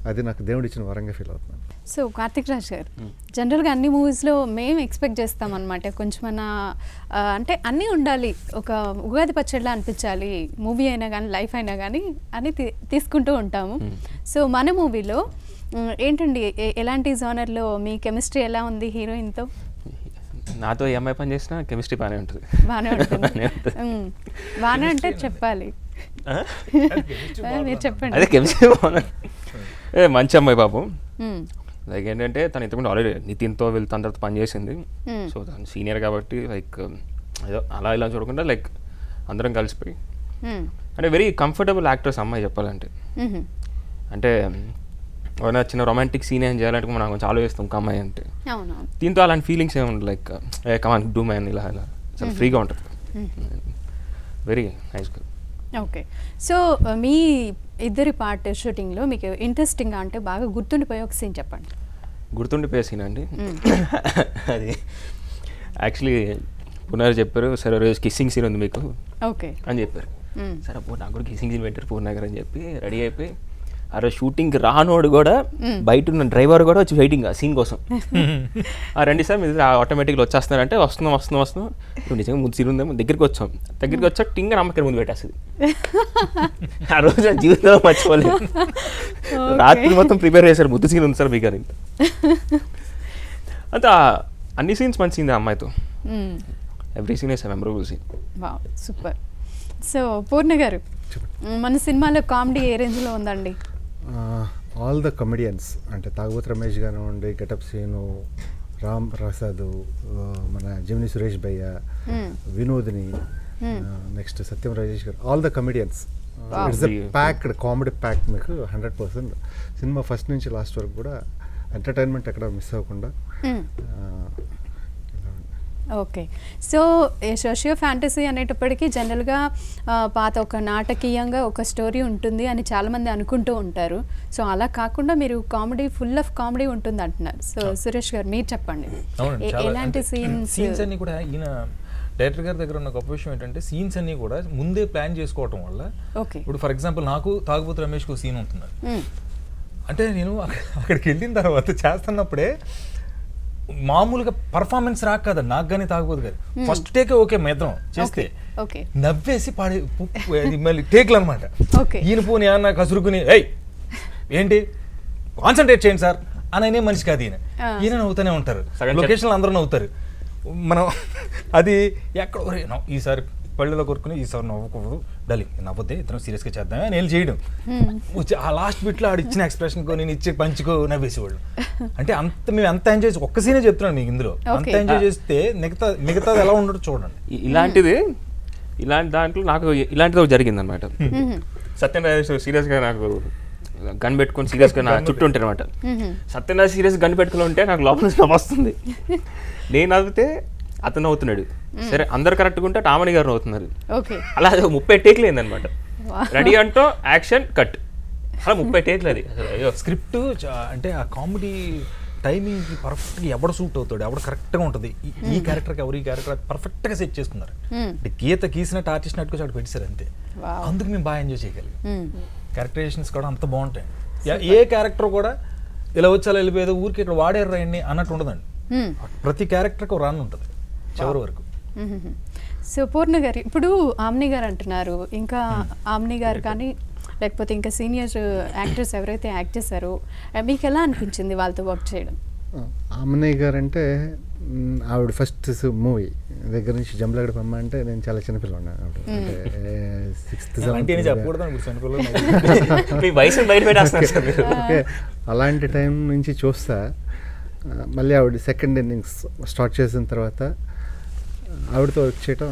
Speaker 4: అది నాకు దేవుడు ఇచ్చిన వరంగా ఫీల్ అవుతున్నాను
Speaker 1: సో కార్తిక్ రాజ్ గారు జనరల్గా అన్ని మూవీస్లో మేము ఎక్స్పెక్ట్ చేస్తాం అనమాట కొంచెం మన ఆ, అంటే అన్నీ ఉండాలి ఒక ఉగాది పచ్చడిలా అనిపించాలి మూవీ అయినా కానీ లైఫ్ అయినా కానీ అని తీ- తీసుకుంటూ ఉంటాము సో మన మూవీలో మ్, ఏంటండి ఎ- ఎలాంటి జోనర్లో మీ కెమిస్ట్రీ ఎలా ఉంది హీరోయిన్తో
Speaker 2: నాతో ఏ అమ్మాయి పని చేసినా కెమిస్ట్రీ బాగానే ఉంటుంది
Speaker 1: బాగానే ఉంటుంది
Speaker 2: బాగానే ఉంటుంది.
Speaker 1: మ్, బాగానే అంటే చెప్పాలి
Speaker 2: ఆ?
Speaker 1: మీరు చెప్పండి
Speaker 2: అదే కెమిస్ట్రీ బాగుంది ఏ మంచి అమ్మాయి పాపం
Speaker 1: మ్,
Speaker 2: లైక్ ఏంటంటే తను ఇంతకుముందు ఆల్రెడీ నితిన్తో వీళ్ళ తన తర్వాత పని చేసింది
Speaker 1: Hmm.
Speaker 2: సో తను సీనియర్ కాబట్టి లైక్ ఏదో అలా ఇలా చూడకుండా లైక్ అందరం కలిసిపోయి
Speaker 1: మ్,
Speaker 2: అంటే వెరీ కంఫర్టబుల్ యాక్టర్స్ అమ్మాయి చెప్పాలంటే
Speaker 1: మ్హూ.
Speaker 2: అంటే ఏమైనా చిన్న రొమాంటిక్ సీన్ ఏం చేయాలంటే మనం కొంచెం ఆలోచిస్తాం ఒక అమ్మాయి అంటే
Speaker 1: అవునవును
Speaker 2: దీంతో అలాంటి ఫీలింగ్స్ ఏమి ఉండదు like a come on do man ఇలా ఇలా చాలా ఫ్రీగా ఉంటుంది వెరీ నైస్
Speaker 1: ఓకే సో మీ ఇద్దరి పార్ట్ షూటింగ్లో మీకు ఇంట్రెస్టింగ్ అంటే బాగా గుర్తుండిపోయే ఒక సీన్ చెప్పండి
Speaker 2: గుర్తుండిపోయే సీన్ అండి అది యాక్చువల్లీ పునర్ చెప్పారు సరే రోజు కిస్సింగ్ సీన్ ఉంది మీకు
Speaker 1: ఓకే
Speaker 2: అని చెప్పారు
Speaker 1: మ్మ్.
Speaker 2: సరే అప్పుడు నాకు కూడా కిసింగ్ సీన్ పెట్టారు పూర్ణగర్ అని చెప్పి రెడీ అయిపోయి ఆ రోజు షూటింగ్ రానోడు కూడా బయట ఉన్న డ్రైవర్ కూడా వచ్చి వెయిటింగ్ ఆ సీన్ కోసం ఆ రండి సార్ మీరు ఆటోమేటిక్గా వచ్చేస్తున్నారంటే వస్తున్నాం వస్తున్నాం వస్తున్నాం ఇప్పుడు నిజంగా ముందు సీన్ ఉందేమో దగ్గరికి వచ్చాం దగ్గరికి వచ్చాక టింగ నమ్మకం ముందు పెట్టేస్తుంది ఆ రోజు నా జీవితంలో మర్చిపోలేదు రాత్రి మొత్తం ప్రిపేర్ చేశారు ముద్దు సీన్ ఉంది సార్ మీకు అని అంతే ఆ అన్ని సీన్స్ మంచి సీన్ ఆ అమ్మాయితో every scene is memorable scene
Speaker 1: wow super so Purna garu మ్, మన సినిమాలో కామెడీ ఏ రేంజ్లో ఉందండి
Speaker 4: ఆల్ ద కమెడియన్స్ అంటే తాగుబోతు రమేష్ కానివ్వండి గెటప్ సీను రామ్ ప్రసాద్ మన జమిని సురేష్ భయ్య
Speaker 1: Hmm.
Speaker 4: Vinodini next Satyam Rajesh garu all the comedians
Speaker 1: Wow.
Speaker 4: It's the packed comedy pack మీకు హండ్రెడ్ పర్సెంట్ సినిమా ఫస్ట్ నుంచి లాస్ట్ వరకు కూడా ఎంటర్టైన్మెంట్ ఎక్కడ మిస్ అవ్వకుండా
Speaker 1: మ్,
Speaker 4: ఆ, ఇలా ఉంది.
Speaker 1: ఓకే సో సోషియో ఫ్యాంటసీ అనేటప్పటికీ జనరల్గా ఆ, పాత ఒక నాటకీయంగా ఒక స్టోరీ ఉంటుంది అని చాలామంది అనుకుంటూ ఉంటారు సో అలా కాకుండా మీరు కామెడీ ఫుల్ ఆఫ్ కామెడీ ఉంటుంది అంటున్నారు సో సురేష్ గారు మీరు చెప్పండి
Speaker 3: అవునండి
Speaker 1: ఎ-
Speaker 3: చాలా
Speaker 1: ఎలాంటి సీన్స్
Speaker 3: సీన్స్ అన్ని కూడా ఈయన డైరెక్టర్ గారి దగ్గర ఉన్న గొప్ప విషయం ఏంటంటే సీన్స్ అన్ని కూడా ముందే ప్లాన్ చేసుకోవటం వల్ల
Speaker 1: ఓకే
Speaker 3: ఇప్పుడు ఫర్ ఎగ్జాంపుల్ నాకు తాగుబోతు రమేష్కి సీన్ ఉంటుంది అంటే నేను అక్క- అక్కడికి వెళ్ళిన తర్వాత చేస్తున్నప్పుడే మామూలుగా పర్ఫార్మెన్స్ రాక కదా నాకు కానీ తాగబోదు కదా ఫస్ట్ టేకే ఓకే మేద్రం చేస్తే
Speaker 1: ఓకే
Speaker 3: నవ్వేసి పాడే పు- పు- అది మళ్ళీ టేక్లు అనమాట
Speaker 1: ఓకే
Speaker 3: ఈయన పోనీ అన్న కసురుకుని ఏయ్ ఏంటి కాన్సన్ట్రేట్ చేయండి సార్ అని అనే మనిషి కాదు ఈయన
Speaker 1: ఆ.
Speaker 3: ఈయన నవ్వుతూనే ఉంటారు
Speaker 2: సగం చెప్-
Speaker 3: లొకేషన్లో అందరూ నవ్వుతారు మనం అది ఎక్కడ ఒరే నవ్వు- ఈసారి పళ్ళలో కొరుకుని ఈసారి నవ్వకూడదు డలి నవ్వద్దే ఇతను సీరియస్గా చేద్దామే అని వెళ్ళి చేయడం వచ్చి ఆ లాస్ట్ బిట్లో ఆడు ఇచ్చిన ఎక్స్ప్రెషన్కో నేను ఇచ్చే పంచుకో నవ్వేసేవాళ్ళు అంటే అంత మేము ఎంత ఎంజాయ్ ఒక్క సీనే చెప్తున్నాను మీకు ఇందులో అంత
Speaker 1: Okay.
Speaker 3: ఎంజాయ్ చేస్తే మిగతా మిగతాది ఎలా ఉండదు చూడండి
Speaker 2: ఇ- ఇలాంటిది ఇలాంటి దాంట్లో నాకు ఇలాంటిది ఒకటి జరిగింది అనమాట సత్యనారాయణ సీరియస్గా నాకు గన్ పెట్టుకొని సీరియస్గా నా చుట్టూ ఉంటారు అనమాట సత్యనారాయణ సీరియస్ గన్ పెట్టుకుని ఉంటే నాకు లోపల నుంచి నవ్వు వస్తుంది నేను నవ్వితే అతను నవ్వుతున్నాడు సరే అందరు కరెక్ట్గా ఉంటే టామణి గారు నవ్వుతున్నారు
Speaker 1: ఓకే
Speaker 2: అలా అది ఒక ముప్పై టేక్లు అయిందనమాట
Speaker 1: Wow.
Speaker 2: రెడీ అంటూ యాక్షన్ కట్ అలా ముప్పై టేక్లు అది అసలు అయ్యో
Speaker 3: స్క్రిప్ట్ అంటే ఆ కామెడీ టైమింగ్ పర్ఫెక్ట్గా ఎవడు సూట్ అవుతాడు ఎవడు కరెక్ట్గా ఉంటుంది ఈ- ఈ క్యారెక్టర్కి ఎవరు ఈ క్యారెక్టర్ పర్ఫెక్ట్గా సెట్ చేసుకున్నారు అంటే గీత గీసినట్టు ఆర్టిస్ట్ నట్టుకొచ్చి అక్కడ పెట్టారు అంతే
Speaker 1: Wow.
Speaker 3: అందుకు మేము బాగా ఎంజాయ్ చేయగలిగాం
Speaker 1: మ్మ్.
Speaker 3: క్యారెక్టరైజేషన్స్ కూడా అంత బాగుంటాయి యా- ఏ క్యారెక్టర్ కూడా ఇలా వచ్చి అలా వెళ్ళిపోయేదో ఊరికి ఇక్కడ వాడారు రాయండి అన్నట్టు ఉండదండి
Speaker 1: మ్మ్.
Speaker 3: ప్రతి క్యారెక్టర్కి ఒక రన్ ఉంటుంది చివరి వరకు
Speaker 1: మ్మ్. సో పూర్ణ గారు ఇప్పుడు ఆమ్ని గారు అంటున్నారు ఇంకా ఆమ్ని గారు కానీ లేకపోతే ఇంకా సీనియర్ యాక్టర్స్ ఎవరైతే యాక్ట్ చేశారో ఆ, మీకు ఎలా అనిపించింది వాళ్ళతో వర్క్ చేయడం
Speaker 4: ఆమనయ్య గారు అంటే మ్, ఆవిడ ఫస్ట్ మూవీ దగ్గర నుంచి జంబలగడ పమ్మ అంటే నేను చాలా చిన్నపిల్ల అంటే సిక్స్త్
Speaker 3: అంటే నేను చెప్పకూడదు ఇప్పుడు చనిపోలేదు
Speaker 2: మీ వయసు బయట పెట్టేస్తున్నారు సార్ మీరు
Speaker 4: ఓకే అలాంటి టైం నుంచి చూస్తా ఆ, మళ్ళీ ఆవిడ సెకండ్ ఇన్నింగ్స్ స్టార్ట్ చేసిన తర్వాత ఆవిడతో వర్క్ చేయటం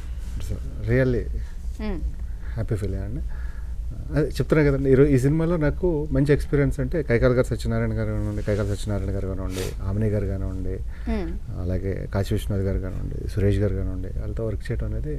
Speaker 4: రియల్లీ
Speaker 1: మ్మ్.
Speaker 4: హ్యాపీ ఫీల్ అండి అదే చెప్తున్నా కదండి ఈరోజు ఈ సినిమాలో నాకు మంచి ఎక్స్పీరియన్స్ అంటే కైకాల గారు సత్యనారాయణ గారు కానివ్వండి కైకాల సత్యనారాయణ గారు కానివ్వండి ఆమిని గారు కానివ్వండి
Speaker 1: మ్మ్.
Speaker 4: అలాగే కాశీ విశ్వనాథ్ గారు కానివ్వండి సురేష్ గారు కానివ్వండి వాళ్ళతో వర్క్ చేయడం అనేది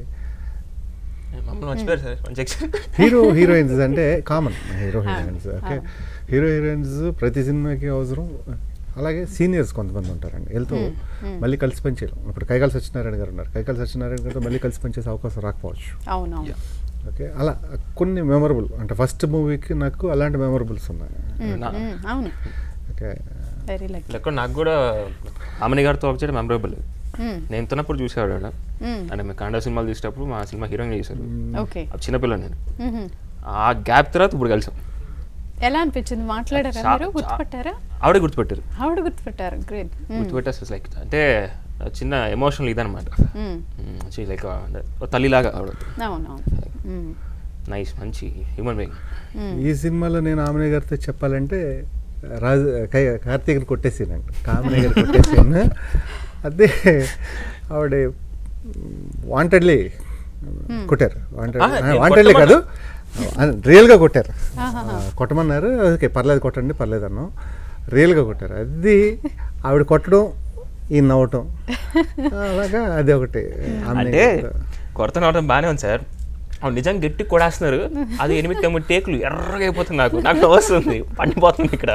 Speaker 2: మమ్మల్ని మర్చిపోయారు సార్ మంచి ఎక్స్పీరియన్స్
Speaker 4: హీరో హీరోయిన్స్ అంటే common hero heroines okay hero heroines ప్రతి సినిమాకి అవసరం అలాగే సీనియర్స్ కొంతమంది ఉంటారండి వెళ్తూ మళ్ళీ కలిసి పనిచేయడం ఇప్పుడు కైకాల సత్యనారాయణ గారు ఉన్నారు కైకాల సత్యనారాయణ గారితో మళ్ళీ కలిసి పనిచేసే అవకాశం రాకపోవచ్చు
Speaker 1: అవునవును
Speaker 4: ఓకే అలా కొన్ని మెమరబుల్ అంటే ఫస్ట్ మూవీకి నాకు అలాంటి మెమరబుల్స్ ఉన్నాయి
Speaker 2: నా-
Speaker 1: అవును
Speaker 4: ఓకే
Speaker 1: వెరీ లైక్
Speaker 2: లెక్క నాకు కూడా అమని గారితో ఒకటి మెమరబుల్ నేను తిన్నప్పుడు చూసేవాడు ఆడ. అంటే మేము కన్నడ సినిమాలు తీసేటప్పుడు మా సినిమా హీరోయిన్ చేశారు
Speaker 1: ఓకే
Speaker 2: అప్పుడు చిన్నపిల్ల నేను ఆ గ్యాప్ తర్వాత ఇప్పుడు కలిసాం
Speaker 1: ఎలా అనిపించింది మాట్లాడారా
Speaker 2: చా-
Speaker 1: మీరు
Speaker 2: చా-
Speaker 1: గుర్తుపట్టారా
Speaker 2: ఆవిడే గుర్తుపెట్టారు
Speaker 1: ఆవిడ గుర్తుపట్టారు గ్రేట్
Speaker 2: గుర్తుపెట్టేస్తారు లైక్ అంటే చిన్న ఎమోషనల్ ఇదనమాట లైక్ తల్లిలాగా ఆవిడ
Speaker 1: అవునవును మ్మ్.
Speaker 2: నైస్ మంచి హ్యూమన్ బీయింగ్
Speaker 4: ఈ సినిమాలో నేను ఆమెనే గారితో చెప్పాలంటే రాజు కై- కార్తీక్ని కొట్టేసాను కామనే గారు కొట్టేసాను అదే ఆవిడ వాంటెడ్లీ కొట్టారు వాంటెడ్
Speaker 2: ఆ, నేను
Speaker 4: వాంటెడ్లీ కాదు
Speaker 2: కొట్టమన్నా-
Speaker 4: రియల్గా కొట్టారు ఆ, కొట్టమన్నారు ఓకే పర్లేదు కొట్టండి పర్లేదు అన్నాం రియల్గా కొట్టారు అది ఆవిడ కొట్టడం ఈ నవ్వటం అలాగా అది ఒకటి ఆమె
Speaker 2: అంటే కొరత నవ్వడం బాగానే ఉంది సార్ అవును నిజంగా గట్టి కొడేస్తున్నారు అది ఎనిమిది తొమ్మిది టేకులు ఎర్రగా అయిపోతుంది నాకు నాకు నవ్వు వస్తుంది పండిపోతుంది ఇక్కడ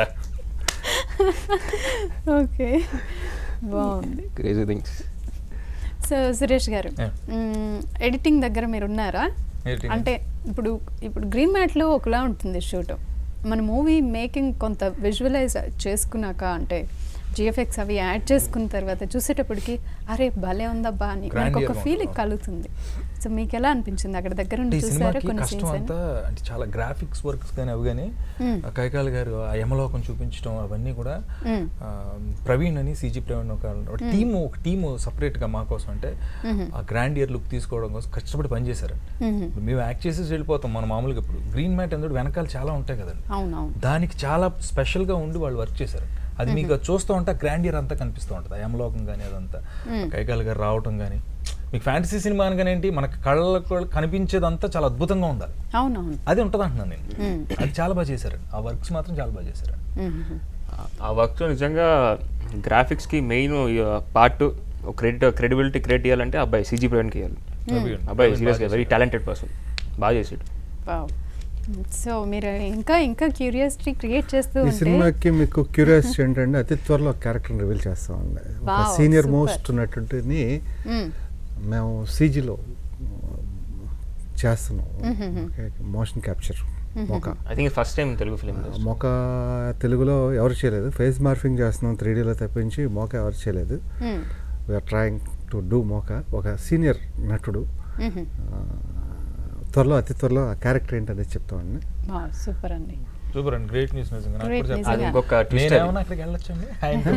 Speaker 1: ఓకే బాగుంది
Speaker 2: క్రేజీ థింగ్స్
Speaker 1: సో సురేష్ గారు
Speaker 3: Yeah.
Speaker 1: ఎడిటింగ్ దగ్గర మీరు ఉన్నారా
Speaker 3: Editing.
Speaker 1: అంటే ఇప్పుడు ఇప్పుడు గ్రీన్ మ్యాట్లో ఒకలా ఉంటుంది షూట్ మన మూవీ మేకింగ్ కొంత విజువలైజ్ చేసుకున్నాక అంటే జిఎఫ్ఎక్స్ అవి యాడ్ చేసుకున్న తర్వాత చూసేటప్పటికి అరే భలే ఉందబ్బా అని మనకు
Speaker 3: Grandeur
Speaker 1: ఒక
Speaker 3: గా
Speaker 1: ఫీలింగ్
Speaker 3: ఉంటుంది.
Speaker 1: కలుగుతుంది సో మీకు ఎలా అనిపించింది అక్కడ దగ్గర
Speaker 3: అంటే
Speaker 1: నుండి
Speaker 3: ఈ
Speaker 1: చూసారా
Speaker 3: సినిమాకి
Speaker 1: కొన్ని
Speaker 3: కష్టం
Speaker 1: సీన్స్
Speaker 3: అంతా అంటే చాలా గ్రాఫిక్స్ వర్క్స్ కానీ అవి కానీ
Speaker 1: Hmm.
Speaker 3: కైకాల్ గారు ఆ యమలోకం చూపించడం అవన్నీ కూడా
Speaker 1: Hmm.
Speaker 3: ఆ, ప్రవీణ్ అని సీజీ ప్రవీణ్ ఒక టీము ఒక టీము గా మా కోసం అంటే ఆ గ్రాండ్ ఇయర్ లుక్ తీసుకోవడం కోసం కష్టపడి పనిచేశారు ఇప్పుడు మేము యాక్ట్ చేసేసి వెళ్ళిపోతాం మన మామూలుగా ఇప్పుడు గ్రీన్ మ్యాట్ ఎందుకు వెనకాల చాలా ఉంటాయి కదండి
Speaker 1: అవునవును
Speaker 3: దానికి చాలా స్పెషల్గా ఉండి వాళ్ళు వర్క్ చేశారు అది మీకు అది చూస్తూ ఉంటే గ్రాండ్ ఇయర్ అంతా కనిపిస్తూ ఉంటుంది ఆ యమలోకం కానీ అదంతా కైకాల్ గారు రావటం కానీ మీకు ఫ్యాంటసీ సినిమా అనగానే ఏంటి మనకి కళ్ళకు కనిపించేదంతా చాలా అద్భుతంగా ఉండాలి
Speaker 1: అవునవును
Speaker 3: అది ఉంటుంది అంటున్నాను నేను అది చాలా బాగా చేశారండి ఆ వర్క్స్ మాత్రం చాలా బాగా చేశారండి
Speaker 1: మ్మ్.
Speaker 2: ఆ వర్క్లో నిజంగా గ్రాఫిక్స్కి main part credit credibility create చేయాలంటే అబ్బాయి సీజీ ప్రవీణ్కి ఇవ్వాలి
Speaker 3: ప్రవీణ్.
Speaker 2: అబ్బాయి
Speaker 3: ప్రవీణ్
Speaker 2: సీరియస్గా
Speaker 3: బాగా
Speaker 2: వెరీ టాలెంటెడ్ పర్సన్ బాగా చేసాడు
Speaker 1: వావ్ సో మీరు ఇంకా ఇంకా క్యూరియాసిటీ క్రియేట్ చేస్తూ
Speaker 4: ఈ
Speaker 1: ఉంటే
Speaker 4: సినిమాకి మీకు క్యూరియాసిటీ ఏంటంటే అతి త్వరలో క్యారెక్టర్ రివీల్ చేస్తామండి ఒక
Speaker 1: Wow,
Speaker 4: సీనియర్
Speaker 1: super.
Speaker 4: మోస్ట్ ఉన్నటువంటిని
Speaker 1: మ్మ్.
Speaker 4: మేము సీజీలో చేస్తున్నాం మోషన్ క్యాప్చర్ మొక
Speaker 2: I think first time Telugu film
Speaker 4: మొక తెలుగులో ఎవరు చేయలేదు ఫేస్ మార్ఫింగ్ చేస్తున్నాం త్రీ డీలో తప్పించి మొక ఎవరు చేయలేదు
Speaker 1: మ్మ్.
Speaker 4: వీఆర్ ట్రయింగ్ టు డూ మొక ఒక సీనియర్ నటుడు
Speaker 1: మ్మ్.
Speaker 4: ఆ, త్వరలో అతి త్వరలో ఆ క్యారెక్టర్ ఏంటనేది చెప్తామండి
Speaker 1: వావ్ సూపర్ అండి
Speaker 3: సూపర్ అండి గ్రేట్ న్యూస్ నిజంగా నాకు
Speaker 1: Great
Speaker 3: కూడా
Speaker 1: news.
Speaker 3: చెప్పాలి.
Speaker 2: అది ఇంకొక ట్విస్ట్
Speaker 3: నేనేమన్నా అక్కడికి వెళ్ళొచ్చండి ఆయనతో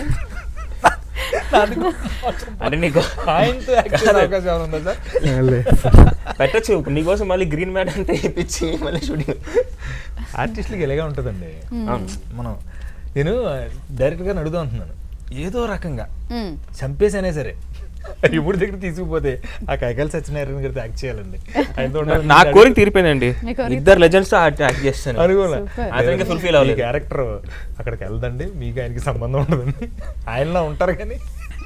Speaker 3: నాది-
Speaker 2: అంటే నీకు
Speaker 3: ఆయనతో యాక్ట్ చేసే అవకాశం ఏమైనా ఉందా సార్
Speaker 4: లే.
Speaker 2: పెట్టచ్చు నీకోసం మళ్ళీ గ్రీన్ మ్యాట్ అంతా ఇప్పించి మళ్ళీ షూటింగ్
Speaker 3: ఆర్టిస్ట్లకి ఇలాగే ఉంటుందండి మనం నేను డైరెక్టర్ గారిని అడుగుదాం అంటున్నాను ఏదో రకంగా
Speaker 1: మ్మ్.
Speaker 3: చంపేసైనా సరే ఇప్పుడు దగ్గర తీసుకుపోతే ఆ కైకాల సత్యనారాయణ గారితో యాక్ట్ చేయాలండి ఆయనతో ఉండాలని
Speaker 2: నా కోరిక తీరిపోయిందండి
Speaker 1: మీ కోరిక
Speaker 2: ఇద్దరు లెజెండ్స్ తో యాక్ట్ చేస్తాను
Speaker 3: అనుకోలే
Speaker 1: Super.
Speaker 2: అతనికి fulfill అవ్వలేదు.
Speaker 3: క్యారెక్టర్ అక్కడికి వెళ్దండి మీకు ఆయనకి సంబంధం ఉండదండి ఆయనలో ఉంటారు కానీ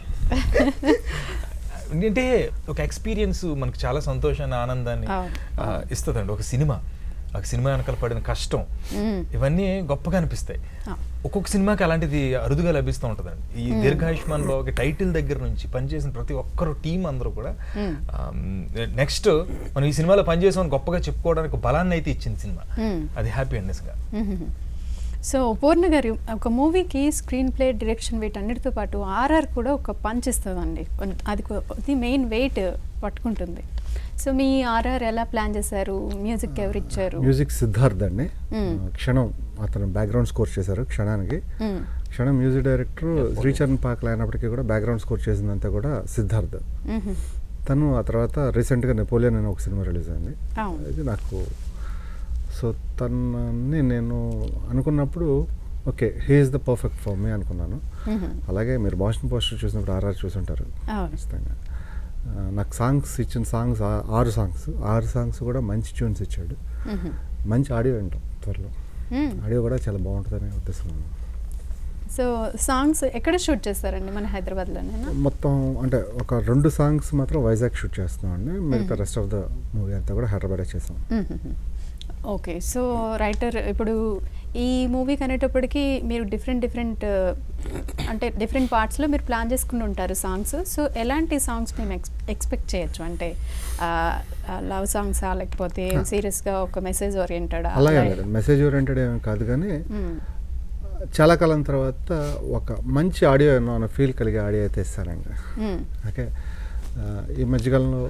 Speaker 3: అంటే ఒక ఎక్స్పీరియన్స్ మనకు చాలా సంతోషాన్ని ఆనందాన్ని
Speaker 1: అవును.
Speaker 3: ఆ, ఇస్తుందండి ఒక సినిమా ఒక సినిమా వెనకాల పడిన కష్టం
Speaker 1: మ్మ్.
Speaker 3: ఇవన్నీ గొప్పగా అనిపిస్తాయి
Speaker 1: ఆ.
Speaker 3: ఒక్కొక్క సినిమాకి అలాంటిది అరుదుగా లభిస్తూ ఉంటుందండి ఈ దీర్ఘాయుష్మాన్ బాబుకి టైటిల్ దగ్గర నుంచి పనిచేసిన ప్రతి ఒక్కరు టీం అందరూ కూడా నెక్స్ట్ మనం ఈ సినిమాలో పనిచేసామని గొప్పగా చెప్పుకోవడానికి ఒక బలాన్ని అయితే ఇచ్చింది సినిమా
Speaker 1: మ్మ్.
Speaker 3: అది హ్యాపీ అండెస్గా
Speaker 1: మ్మ్. సో పూర్ణ గారు ఒక మూవీకి స్క్రీన్ ప్లే డైరెక్షన్ వీటన్నిటితో పాటు ఆర్ఆర్ కూడా ఒక పంచ్ ఇస్తుందండి కొన్- అది కొ- అది మెయిన్ వెయిట్ పట్టుకుంటుంది సో మీ ఆర్ఆర్ ఎలా ప్లాన్ చేశారు మ్యూజిక్ ఎవరు ఇచ్చారు
Speaker 4: మ్యూజిక్ సిద్ధార్థ్ అండి
Speaker 1: మ్మ్.
Speaker 4: ఆ, క్షణం అతను బ్యాక్గ్రౌండ్ స్కోర్ చేశారు క్షణానికి
Speaker 1: మ్మ్.
Speaker 4: క్షణం మ్యూజిక్ డైరెక్టర్ శ్రీచరణ్ పాకల్ అయినప్పటికీ కూడా బ్యాక్గ్రౌండ్ స్కోర్ చేసిందంతా కూడా సిద్ధార్థ్
Speaker 1: మ్మ్.
Speaker 4: తను ఆ తర్వాత రీసెంట్గా నెపోలియన్ అనే ఒక సినిమా రిలీజ్ అయింది
Speaker 1: అవును
Speaker 4: ఇది నాకు సో తనని నేను అనుకున్నప్పుడు okay he is the perfect for me అనుకున్నాను
Speaker 1: మ్మ్.
Speaker 4: అలాగే మీరు మోషన్ పోస్టర్ చూసినప్పుడు ఆర్ఆర్ చూసుంటారు
Speaker 1: అవును
Speaker 4: ఖచ్చితంగా ఆ, నాకు సాంగ్స్ ఇచ్చిన సాంగ్స్ ఆ- ఆరు సాంగ్స్ ఆరు సాంగ్స్ కూడా మంచి ట్యూన్స్ ఇచ్చాడు
Speaker 1: మ్మ్.
Speaker 4: మంచి ఆడియో వింటాం త్వరలో
Speaker 1: మ్మ్.
Speaker 4: ఆడియో కూడా చాలా బాగుంటుందని ఉద్దేశం
Speaker 1: సో సాంగ్స్ ఎక్కడ షూట్ చేస్తారండి మన హైదరాబాద్లోనేనా
Speaker 4: మొత్తం అంటే ఒక రెండు సాంగ్స్ మాత్రం వైజాగ్ షూట్ చేస్తున్నాం అండి మిగతా రెస్ట్ ఆఫ్ ద మూవీ అంతా కూడా హైదరాబాద్ చేసాం
Speaker 1: ఓకే సో రైటర్ ఇప్పుడు ఈ మూవీకి అనేటప్పటికి మీరు డిఫరెంట్ డిఫరెంట్ అంటే డిఫరెంట్ పార్ట్స్లో మీరు ప్లాన్ చేసుకుని ఉంటారు సాంగ్స్ సో ఎలాంటి సాంగ్స్ మేము ఎక్స్ ఎక్స్పెక్ట్ చేయొచ్చు అంటే లవ్ సాంగ్సా లేకపోతే సీరియస్గా ఒక మెసేజ్ ఓరియంటెడ్
Speaker 4: అలాగే లేదు మెసేజ్ ఓరియంటెడ్ ఏమి కాదు కానీ చాలా కాలం తర్వాత ఒక మంచి ఆడియో అన్న ఫీల్ కలిగే ఆడియో అయితే ఇస్తారండి ఓకే ఆ, ఈ మధ్యకాలంలో